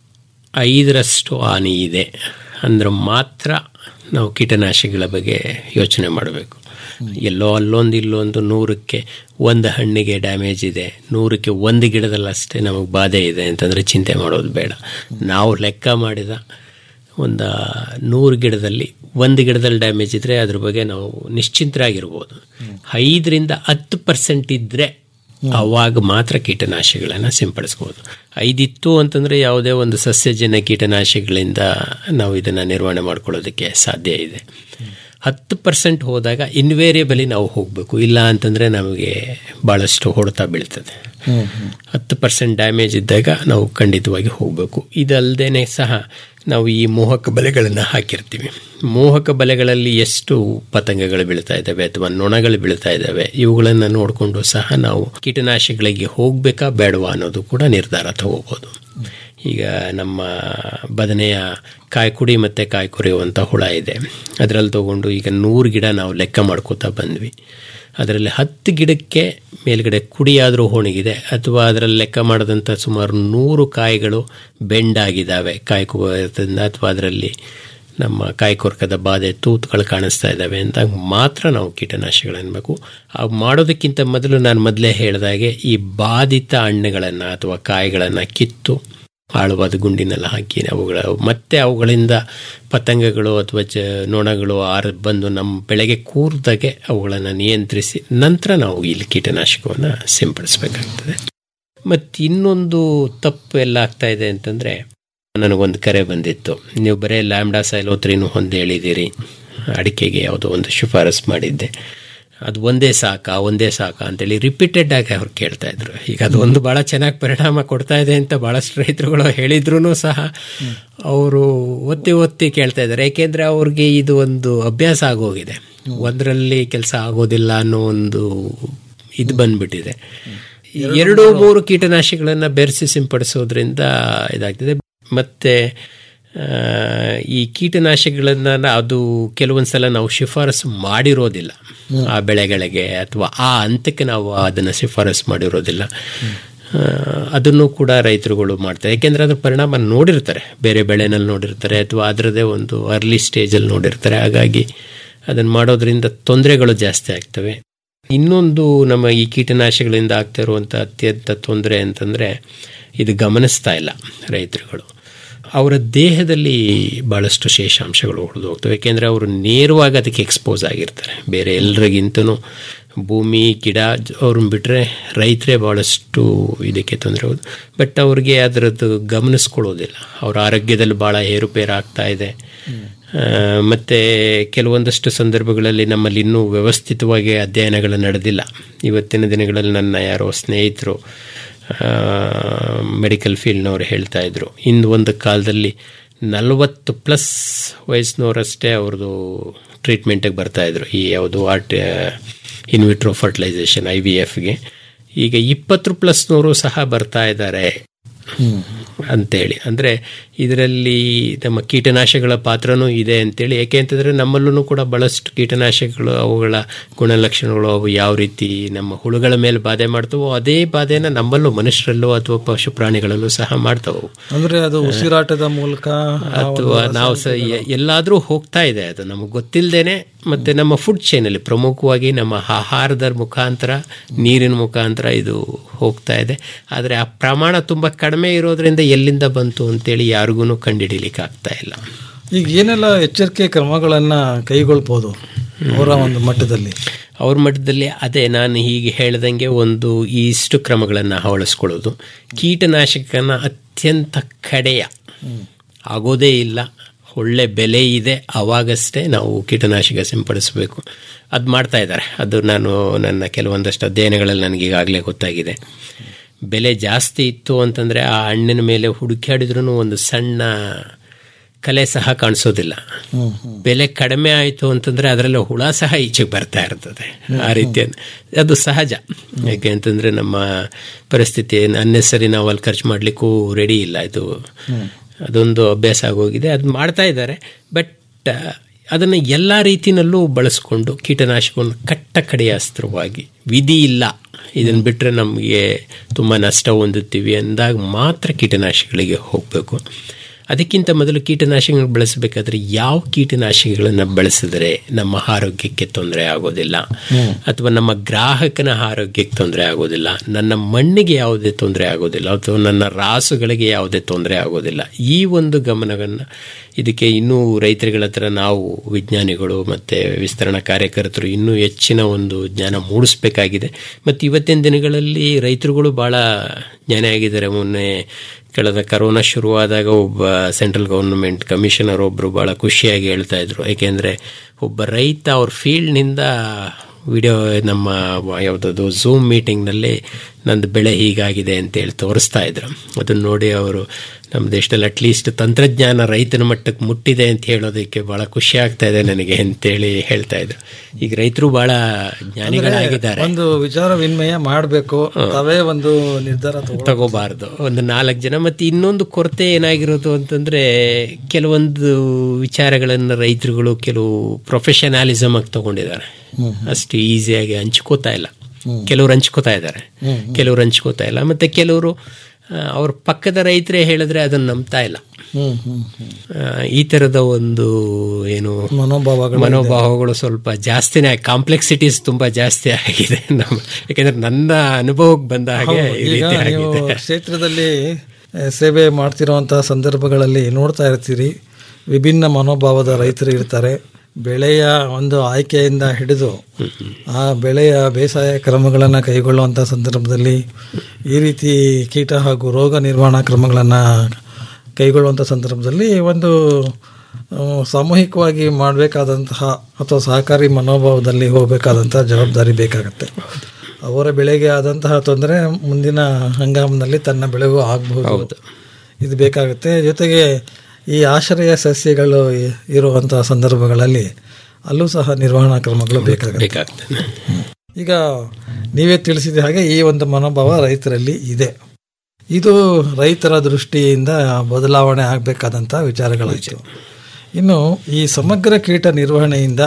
ಐದರಷ್ಟು ಹಾನಿ ಇದೆ ಅಂದ್ರೆ ಮಾತ್ರ ನಾವು ಕೀಟನಾಶಕಗಳ ಬಗ್ಗೆ ಯೋಚನೆ ಮಾಡಬೇಕು ಎಲ್ಲೋ ಅಲ್ಲೊಂದು ಇಲ್ಲೊಂದು ನೂರಕ್ಕೆ ಒಂದು ಹಣ್ಣಿಗೆ ಡ್ಯಾಮೇಜ್ ಇದೆ ನೂರಕ್ಕೆ ಒಂದು ಗಿಡದಲ್ಲಿ ಅಷ್ಟೇ ನಮಗೆ ಬಾಧೆ ಇದೆ ಅಂತಂದರೆ ಚಿಂತೆ ಮಾಡೋದು ಬೇಡ ನಾವು ಲೆಕ್ಕ ಮಾಡಿದ ಒಂದು ನೂರು ಗಿಡದಲ್ಲಿ ಒಂದು ಗಿಡದಲ್ಲಿ ಡ್ಯಾಮೇಜ್ ಇದ್ದರೆ ಅದ್ರ ಬಗ್ಗೆ ನಾವು ನಿಶ್ಚಿಂತರಾಗಿರ್ಬೋದು ಐದರಿಂದ ಹತ್ತು ಪರ್ಸೆಂಟ್ ಇದ್ದರೆ ಅವಾಗ ಮಾತ್ರ ಕೀಟನಾಶಕಗಳನ್ನು ಸಿಂಪಡಿಸ್ಬೋದು ಐದಿತ್ತು ಅಂತಂದರೆ ಯಾವುದೇ ಒಂದು ಸಸ್ಯಜನ್ಯ ಕೀಟನಾಶಕಗಳಿಂದ ನಾವು ಇದನ್ನು ನಿರ್ವಹಣೆ ಮಾಡ್ಕೊಳ್ಳೋದಕ್ಕೆ ಸಾಧ್ಯ ಇದೆ ಹತ್ತು ಪರ್ಸೆಂಟ್ ಹೋದಾಗ ಇನ್ವೇರಿಯಬಲಿ ನಾವು ಹೋಗಬೇಕು ಇಲ್ಲ ಅಂತಂದರೆ ನಮಗೆ ಭಾಳಷ್ಟು ಹೊಡೆತ ಬೀಳ್ತದೆ ಹತ್ತು ಪರ್ಸೆಂಟ್ ಡ್ಯಾಮೇಜ್ ಇದ್ದಾಗ ನಾವು ಖಂಡಿತವಾಗಿ ಹೋಗಬೇಕು ಇದಲ್ಲದೆ ಸಹ ನಾವು ಈ ಮೋಹಕ ಬಲೆಗಳನ್ನು ಹಾಕಿರ್ತೀವಿ ಮೋಹಕ ಬಲೆಗಳಲ್ಲಿ ಎಷ್ಟು ಪತಂಗಗಳು ಬೀಳ್ತಾ ಇದ್ದಾವೆ ಅಥವಾ ನೊಣಗಳು ಬೀಳ್ತಾ ಇದ್ದಾವೆ ಇವುಗಳನ್ನು ನೋಡಿಕೊಂಡು ಸಹ ನಾವು ಕೀಟನಾಶಕಗಳಿಗೆ ಹೋಗಬೇಕಾ ಬೇಡವಾ ಅನ್ನೋದು ಕೂಡ ನಿರ್ಧಾರ ತಗೋಬೋದು ಈಗ ನಮ್ಮ ಬದನೆಯ ಕಾಯಿ ಕುಡಿ ಮತ್ತು ಕಾಯಿ ಕೊರೆಯುವಂಥ ಹುಳ ಇದೆ ಅದರಲ್ಲಿ ತಗೊಂಡು ಈಗ ನೂರು ಗಿಡ ನಾವು ಲೆಕ್ಕ ಮಾಡ್ಕೋತಾ ಬಂದ್ವಿ ಅದರಲ್ಲಿ ಹತ್ತು ಗಿಡಕ್ಕೆ ಮೇಲ್ಗಡೆ ಕುಡಿಯಾದರೂ ಹೋಣಿಗಿದೆ ಅಥವಾ ಅದರಲ್ಲಿ ಲೆಕ್ಕ ಮಾಡಿದಂಥ ಸುಮಾರು ನೂರು ಕಾಯಿಗಳು ಬೆಂಡಾಗಿದ್ದಾವೆ ಕಾಯಿ ಕೊರದಿಂದ ಅಥವಾ ಅದರಲ್ಲಿ ನಮ್ಮ ಕಾಯಿ ಕೊರಕದ ಬಾಧೆ ತೂತುಗಳು ಕಾಣಿಸ್ತಾ ಇದ್ದಾವೆ ಅಂದಾಗ ಮಾತ್ರ ನಾವು ಕೀಟನಾಶಕಗಳು ಅನ್ಬೇಕು ಅವು ಮಾಡೋದಕ್ಕಿಂತ ಮೊದಲು ನಾನು ಮೊದಲೇ ಹೇಳಿದಾಗೆ ಈ ಬಾಧಿತ ಹಣ್ಣುಗಳನ್ನು ಅಥವಾ ಕಾಯಿಗಳನ್ನು ಕಿತ್ತು ಆಳವಾದ ಗುಂಡಿನೆಲ್ಲ ಹಾಕಿ ಅವುಗಳ ಮತ್ತೆ ಅವುಗಳಿಂದ ಪತಂಗಗಳು ಅಥವಾ ಚ ನೊಣಗಳು ಆರ ಬಂದು ನಮ್ಮ ಬೆಳೆಗೆ ಕೂರ್ದಾಗೆ ಅವುಗಳನ್ನು ನಿಯಂತ್ರಿಸಿ ನಂತರ ನಾವು ಇಲ್ಲಿ ಕೀಟನಾಶಕವನ್ನು ಸಿಂಪಡಿಸಬೇಕಾಗ್ತದೆ ಮತ್ತು ಇನ್ನೊಂದು ತಪ್ಪು ಎಲ್ಲ ಆಗ್ತಾ ಇದೆ ಅಂತಂದರೆ ನನಗೊಂದು ಕರೆ ಬಂದಿತ್ತು ನೀವು ಬರೀ ಲ್ಯಾಂಬ್ಡಾ ಸೈಲೋತ್ರಿನೂ ಹೊಂದು ಹೇಳಿದ್ದೀರಿ ಅಡಿಕೆಗೆ ಯಾವುದೋ ಒಂದು ಶಿಫಾರಸ್ ಮಾಡಿದ್ದೆ ಅದು ಒಂದೇ ಸಾಕ ಒಂದೇ ಸಾಕ ಅಂತೇಳಿ ರಿಪೀಟೆಡ್ ಆಗಿ ಅವ್ರು ಕೇಳ್ತಾ ಇದ್ರು ಈಗ ಅದು ಒಂದು ಭಾಳ ಚೆನ್ನಾಗಿ ಪರಿಣಾಮ ಕೊಡ್ತಾ ಇದೆ ಅಂತ ಭಾಳಷ್ಟು ರೈತರುಗಳು ಹೇಳಿದ್ರು ಸಹ ಅವರು ಒತ್ತಿ ಒತ್ತಿ ಕೇಳ್ತಾ ಇದ್ದಾರೆ ಯಾಕೆಂದರೆ ಅವ್ರಿಗೆ ಇದು ಒಂದು ಅಭ್ಯಾಸ ಆಗೋಗಿದೆ ಒಂದರಲ್ಲಿ ಕೆಲಸ ಆಗೋದಿಲ್ಲ ಅನ್ನೋ ಒಂದು ಇದು ಬಂದ್ಬಿಟ್ಟಿದೆ ಎರಡು ಮೂರು ಕೀಟನಾಶಕಗಳನ್ನು ಬೆರೆಸಿ ಸಿಂಪಡಿಸೋದ್ರಿಂದ ಇದಾಗ್ತದೆ ಮತ್ತೆ ಆ, ಈ ಕೀಟನಾಶಕಗಳನ್ನ ಅದು ಕೆಲವೊಂದು ಸಲ ನಾವು ಶಿಫಾರಸು ಮಾಡಿರೋದಿಲ್ಲ ಆ ಬೆಳೆಗಳಿಗೆ ಅಥವಾ ಆ ಹಂತಕ್ಕೆ ನಾವು ಅದನ್ನು ಶಿಫಾರಸು ಮಾಡಿರೋದಿಲ್ಲ ಆ, ಅದನ್ನು ಕೂಡ ರೈತರುಗಳು ಮಾಡ್ತಾರೆ ಯಾಕೆಂದರೆ ಅದ್ರ ಪರಿಣಾಮ ನೋಡಿರ್ತಾರೆ ಬೇರೆ ಬೆಳೆನಲ್ಲಿ ನೋಡಿರ್ತಾರೆ ಅಥವಾ ಅದರದೇ ಒಂದು ಅರ್ಲಿ ಸ್ಟೇಜಲ್ಲಿ ನೋಡಿರ್ತಾರೆ ಹಾಗಾಗಿ ಅದನ್ನು ಮಾಡೋದ್ರಿಂದ ತೊಂದರೆಗಳು ಜಾಸ್ತಿ ಆಗ್ತವೆ ಇನ್ನೊಂದು ನಮ್ಮ ಈ ಕೀಟನಾಶಕಗಳಿಂದ ಆಗ್ತಾ ಇರುವಂಥ ಅತ್ಯಂತ ತೊಂದರೆ ಅಂತಂದರೆ ಇದು ಗಮನಿಸ್ತಾ ಇಲ್ಲ ರೈತರುಗಳು ಅವರ ದೇಹದಲ್ಲಿ ಭಾಳಷ್ಟು ಶೇಷಾಂಶಗಳು ಉಳಿದು ಹೋಗ್ತವೆ ಯಾಕೆಂದರೆ ಅವರು ನೇರವಾಗಿ ಅದಕ್ಕೆ ಎಕ್ಸ್ಪೋಸ್ ಆಗಿರ್ತಾರೆ ಬೇರೆ ಎಲ್ಲರಿಗಿಂತನೂ ಭೂಮಿ ಗಿಡ ಅವ್ರನ್ನ ಬಿಟ್ಟರೆ ರೈತರೇ ಭಾಳಷ್ಟು ಇದಕ್ಕೆ ತೊಂದರೆ ಹೌದು ಬಟ್ ಅವ್ರಿಗೆ ಅದರದ್ದು ಗಮನಿಸ್ಕೊಳ್ಳೋದಿಲ್ಲ ಅವ್ರ ಆರೋಗ್ಯದಲ್ಲಿ ಭಾಳ ಏರುಪೇರು ಆಗ್ತಾ ಇದೆ ಆ, ಮತ್ತೆ ಕೆಲವೊಂದಷ್ಟು ಸಂದರ್ಭಗಳಲ್ಲಿ ನಮ್ಮಲ್ಲಿ ಇನ್ನೂ ವ್ಯವಸ್ಥಿತವಾಗಿ ಅಧ್ಯಯನಗಳು ನಡೆದಿಲ್ಲ ಇವತ್ತಿನ ದಿನಗಳಲ್ಲಿ ನನ್ನ ಯಾರೋ ಸ್ನೇಹಿತರು ಮೆಡಿಕಲ್ ಫೀಲ್ಡ್ನವರು ಹೇಳ್ತಾ ಇದ್ರು ಇಂದು ಒಂದು ಕಾಲದಲ್ಲಿ ನಲವತ್ತು ಪ್ಲಸ್ ವಯಸ್ಸಿನವರಷ್ಟೇ ಅವ್ರದ್ದು ಟ್ರೀಟ್ಮೆಂಟಿಗೆ ಬರ್ತಾಯಿದ್ರು ಈ ಯಾವುದು ART in vitro fertilisation I V ಎಫ್ಗೆ ಈಗ ಇಪ್ಪತ್ತು ಪ್ಲಸ್ನವರು ಸಹ ಬರ್ತಾ ಇದ್ದಾರೆ ಅಂತೇಳಿ ಅಂದರೆ ಇದರಲ್ಲಿ ನಮ್ಮ ಕೀಟನಾಶಕಗಳ ಪಾತ್ರನೂ ಇದೆ ಅಂತೇಳಿ ಯಾಕೆ ಅಂತಂದರೆ ನಮ್ಮಲ್ಲೂ ಕೂಡ ಭಾಳಷ್ಟು ಕೀಟನಾಶಕಗಳು ಅವುಗಳ ಗುಣಲಕ್ಷಣಗಳು ಅವು ಯಾವ ರೀತಿ ನಮ್ಮ ಹುಳುಗಳ ಮೇಲೆ ಬಾಧೆ ಮಾಡ್ತವೋ ಅದೇ ಬಾಧೆನ ನಮ್ಮಲ್ಲೂ ಮನುಷ್ಯರಲ್ಲೂ ಅಥವಾ ಪಶು ಪ್ರಾಣಿಗಳಲ್ಲೂ ಸಹ ಮಾಡ್ತವೆ ಅಂದ್ರೆ ಅದು ಉಸಿರಾಟದ ಮೂಲಕ ಅಥವಾ ನಾವು ಸಹ ಎ- ಎಲ್ಲಾದ್ರೂ ಹೋಗ್ತಾ ಇದೆ ಅದು ನಮಗೆ ಗೊತ್ತಿಲ್ಲದೇನೆ ಮತ್ತೆ ನಮ್ಮ ಫುಡ್ ಚೈನಲ್ಲಿ ಪ್ರಮುಖವಾಗಿ ನಮ್ಮ ಆಹಾರದ ಮುಖಾಂತರ ನೀರಿನ ಮುಖಾಂತರ ಇದು ಹೋಗ್ತಾ ಇದೆ ಆದರೆ ಆ ಪ್ರಮಾಣ ತುಂಬ ಕಡಿಮೆ ಇರೋದ್ರಿಂದ ಎಲ್ಲಿಂದ ಬಂತು ಅಂತೇಳಿ ಯಾರಿಗೂ ಕಂಡುಹಿಡಿಲಿಕ್ಕೆ ಆಗ್ತಾ ಇಲ್ಲ ಈಗ ಏನೆಲ್ಲ ಎಚ್ಚರಿಕೆ ಕ್ರಮಗಳನ್ನ ಕೈಗೊಳ್ಬೋದು ಅವರ ಒಂದು ಮಟ್ಟದಲ್ಲಿ ಅವ್ರ ಮಟ್ಟದಲ್ಲಿ ಅದೇ ನಾನು ಹೀಗೆ ಹೇಳ್ದಂಗೆ ಒಂದು ಇಷ್ಟು ಕ್ರಮಗಳನ್ನು ಅಳವಡಿಸ್ಕೊಳ್ಳೋದು ಕೀಟನಾಶಕನ ಅತ್ಯಂತ ಕಡೆಯ ಆಗೋದೇ ಇಲ್ಲ ಒಳ್ಳೆ ಬೆಲೆ ಇದೆ ಅವಾಗಷ್ಟೇ ನಾವು ಕೀಟನಾಶಕ ಸಿಂಪಡಿಸಬೇಕು ಅದು ಮಾಡ್ತಾ ಇದ್ದಾರೆ ಅದು ನಾನು ನನ್ನ ಕೆಲವೊಂದಷ್ಟು ಅಧ್ಯಯನಗಳಲ್ಲಿ ನನಗೆ ಈಗಾಗಲೇ ಗೊತ್ತಾಗಿದೆ ಬೆಲೆ ಜಾಸ್ತಿ ಇತ್ತು ಅಂತಂದರೆ ಆ ಹಣ್ಣಿನ ಮೇಲೆ ಹುಡುಕಾಡಿದ್ರೂ ಒಂದು ಸಣ್ಣ ಕಲೆ ಸಹ ಕಾಣಿಸೋದಿಲ್ಲ ಬೆಲೆ ಕಡಿಮೆ ಆಯಿತು ಅಂತಂದರೆ ಅದರಲ್ಲಿ ಹುಳ ಸಹ ಈಚೆಗೆ ಬರ್ತಾ ಇರ್ತದೆ ಆ ರೀತಿ ಅದು ಸಹಜ ಯಾಕೆ ಅಂತಂದರೆ ನಮ್ಮ ಪರಿಸ್ಥಿತಿ ಅನ್ನೆಸರಿ ನಾವು ಅಲ್ಲಿ ಖರ್ಚು ಮಾಡಲಿಕ್ಕೂ ರೆಡಿ ಇಲ್ಲ ಇದು ಅದೊಂದು ಅಭ್ಯಾಸ ಆಗೋಗಿದೆ ಅದು ಮಾಡ್ತಾ ಇದ್ದಾರೆ ಬಟ್ ಅದನ್ನು ಎಲ್ಲ ರೀತಿಯಲ್ಲೂ ಬಳಸ್ಕೊಂಡು ಕೀಟನಾಶಕವನ್ನು ಕಟ್ಟ ಕಡೆಯ ಅಸ್ತ್ರವಾಗಿ ವಿಧಿ ಇಲ್ಲ ಇದನ್ನು ಬಿಟ್ಟರೆ ನಮಗೆ ತುಂಬ ನಷ್ಟ ಹೊಂದುತ್ತೀವಿ ಅಂದಾಗ ಮಾತ್ರ ಕೀಟನಾಶಕಗಳಿಗೆ ಹೋಗಬೇಕು ಅದಕ್ಕಿಂತ ಮೊದಲು ಕೀಟನಾಶಕಗಳು ಬಳಸಬೇಕಾದ್ರೆ ಯಾವ ಕೀಟನಾಶಕಗಳನ್ನು ಬಳಸಿದರೆ ನಮ್ಮ ಆರೋಗ್ಯಕ್ಕೆ ತೊಂದರೆ ಆಗೋದಿಲ್ಲ ಅಥವಾ ನಮ್ಮ ಗ್ರಾಹಕನ ಆರೋಗ್ಯಕ್ಕೆ ತೊಂದರೆ ಆಗೋದಿಲ್ಲ ನನ್ನ ಮಣ್ಣಿಗೆ ಯಾವುದೇ ತೊಂದರೆ ಆಗೋದಿಲ್ಲ ಅಥವಾ ನನ್ನ ರಾಸುಗಳಿಗೆ ಯಾವುದೇ ತೊಂದರೆ ಆಗೋದಿಲ್ಲ ಈ ಒಂದು ಗಮನವನ್ನು ಇದಕ್ಕೆ ಇನ್ನೂ ರೈತರುಗಳ ಹತ್ರ ನಾವು ವಿಜ್ಞಾನಿಗಳು ಮತ್ತು ವಿಸ್ತರಣಾ ಕಾರ್ಯಕರ್ತರು ಇನ್ನೂ ಹೆಚ್ಚಿನ ಒಂದು ಜ್ಞಾನ ಮೂಡಿಸ್ಬೇಕಾಗಿದೆ ಮತ್ತು ಇವತ್ತಿನ ದಿನಗಳಲ್ಲಿ ರೈತರುಗಳು ಭಾಳ ಜ್ಞಾನ ಆಗಿದ್ದಾರೆ ಮೊನ್ನೆ ಕಳೆದ ಕರೋನಾ ಶುರುವಾದಾಗ ಒಬ್ಬ ಸೆಂಟ್ರಲ್ ಗೌರ್ಮೆಂಟ್ ಕಮಿಷನರ್ ಒಬ್ಬರು ಭಾಳ ಖುಷಿಯಾಗಿ ಹೇಳ್ತಾ ಇದ್ರು ಏಕೆಂದರೆ ಒಬ್ಬ ರೈತ ಅವ್ರ ಫೀಲ್ಡ್ನಿಂದ ವಿಡಿಯೋ ನಮ್ಮ ಯಾವುದದು ಝೂಮ್ ಮೀಟಿಂಗ್ನಲ್ಲಿ ನಂದು ಬೆಳೆ ಹೀಗಾಗಿದೆ ಅಂತೇಳಿ ತೋರಿಸ್ತಾ ಇದ್ರು ಅದನ್ನು ನೋಡಿ ಅವರು ನಮ್ಮ ದೇಶದಲ್ಲಿ ಅಟ್ಲೀಸ್ಟ್ ತಂತ್ರಜ್ಞಾನ ರೈತನ ಮಟ್ಟಕ್ಕೆ ಮುಟ್ಟಿದೆ ಅಂತ ಹೇಳೋದಕ್ಕೆ ಭಾಳ ಖುಷಿ ಆಗ್ತಾ ಇದೆ ನನಗೆ ಅಂತೇಳಿ ಹೇಳ್ತಾ ಇದ್ರು ಈಗ ರೈತರು ಭಾಳ ಜ್ಞಾನಿಗಳಾಗಿದ್ದಾರೆ ಒಂದು ವಿಚಾರ ವಿನಿಮಯ ಮಾಡಬೇಕು ತಾವೇ ಒಂದು ನಿರ್ಧಾರ ತಗೊಳ್ಬೇಕು. ತಗೋಬಾರ್ದು ಒಂದು ನಾಲ್ಕು ಜನ ಮತ್ತು ಇನ್ನೊಂದು ಕೊರತೆ ಏನಾಗಿರೋದು ಅಂತಂದರೆ ಕೆಲವೊಂದು ವಿಚಾರಗಳನ್ನು ರೈತರುಗಳು ಕೆಲವು ಪ್ರೊಫೆಷನಾಲಿಸಮ್ ಆಗಿ ತಗೊಂಡಿದ್ದಾರೆ ಅಷ್ಟು ಈಸಿಯಾಗಿ ಹಂಚ್ಕೋತಾ ಇಲ್ಲ ಕೆಲವರು ಹಂಚ್ಕೋತಾ ಇದ್ದಾರೆ ಕೆಲವರು ಹಂಚ್ಕೋತಾ ಇಲ್ಲ ಮತ್ತು ಕೆಲವರು ಆ, ಅವ್ರ ಪಕ್ಕದ ರೈತರೇ ಹೇಳಿದ್ರೆ ಅದನ್ನು ನಂಬ್ತಾ ಇಲ್ಲ ಹ್ಮ್ ಹ್ಮ್ ಹ್ಮ್. ಆ, ಈ ಥರದ ಒಂದು ಏನು ಮನೋಭಾವಗಳು ಮನೋಭಾವಗಳು ಸ್ವಲ್ಪ ಜಾಸ್ತಿನೇ ಕಾಂಪ್ಲೆಕ್ಸಿಟೀಸ್ ತುಂಬಾ ಜಾಸ್ತಿ ಆಗಿದೆ ನಮ್ಮ ಯಾಕಂದ್ರೆ ನನ್ನ ಅನುಭವಕ್ಕೆ ಬಂದ ಹಾಗೆ ಈ ಈಗ ರೀತಿ ನೀವು ಆಗಿದೆ ಕ್ಷೇತ್ರದಲ್ಲಿ ಆ, ಸೇವೆ ಮಾಡ್ತಿರುವಂತಹ ಸಂದರ್ಭಗಳಲ್ಲಿ ನೋಡ್ತಾ ಇರ್ತೀರಿ ವಿಭಿನ್ನ ಮನೋಭಾವದ ರೈತರು ಇರ್ತಾರೆ ಬೆಳೆಯ ಒಂದು ಆಯ್ಕೆಯಿಂದ ಹಿಡಿದು ಆ ಬೆಳೆಯ ಬೇಸಾಯ ಕ್ರಮಗಳನ್ನು ಕೈಗೊಳ್ಳುವಂಥ ಸಂದರ್ಭದಲ್ಲಿ ಈ ರೀತಿ ಕೀಟ ಹಾಗೂ ರೋಗ ನಿರ್ವಹಣಾ ಕ್ರಮಗಳನ್ನು ಕೈಗೊಳ್ಳುವಂಥ ಸಂದರ್ಭದಲ್ಲಿ ಒಂದು ಆ, ಸಾಮೂಹಿಕವಾಗಿ ಮಾಡಬೇಕಾದಂತಹ ಅಥವಾ ಸಹಕಾರಿ ಮನೋಭಾವದಲ್ಲಿ ಹೋಗಬೇಕಾದಂತಹ ಜವಾಬ್ದಾರಿ ಬೇಕಾಗುತ್ತೆ ಅವರ ಬೆಳೆಗೆ ಆದಂತಹ ತೊಂದರೆ ಮುಂದಿನ ಹಂಗಾಮಿನಲ್ಲಿ ತನ್ನ ಬೆಳೆಗೂ ಆಗಬಹುದು ಇದು ಬೇಕಾಗುತ್ತೆ ಜೊತೆಗೆ ಈ ಆಶ್ರಯ ಸಸ್ಯಗಳು ಇ- ಇರುವಂತಹ ಸಂದರ್ಭಗಳಲ್ಲಿ ಅಲ್ಲೂ ಸಹ ನಿರ್ವಹಣಾ ಕ್ರಮಗಳು ಬೇಕಾಗುತ್ತೆ ಬೇಕಾಗ್ತದೆ ಈಗ ನೀವೇ ತಿಳಿಸಿದ ಹಾಗೆ ಈ ಒಂದು ಮನೋಭಾವ ರೈತರಲ್ಲಿ ಇದೆ ಇದು ರೈತರ ದೃಷ್ಟಿಯಿಂದ ಬದಲಾವಣೆ ಆಗಬೇಕಾದಂಥ ವಿಚಾರಗಳಾಯಿತು ಇನ್ನು ಈ ಸಮಗ್ರ ಕೀಟ ನಿರ್ವಹಣೆಯಿಂದ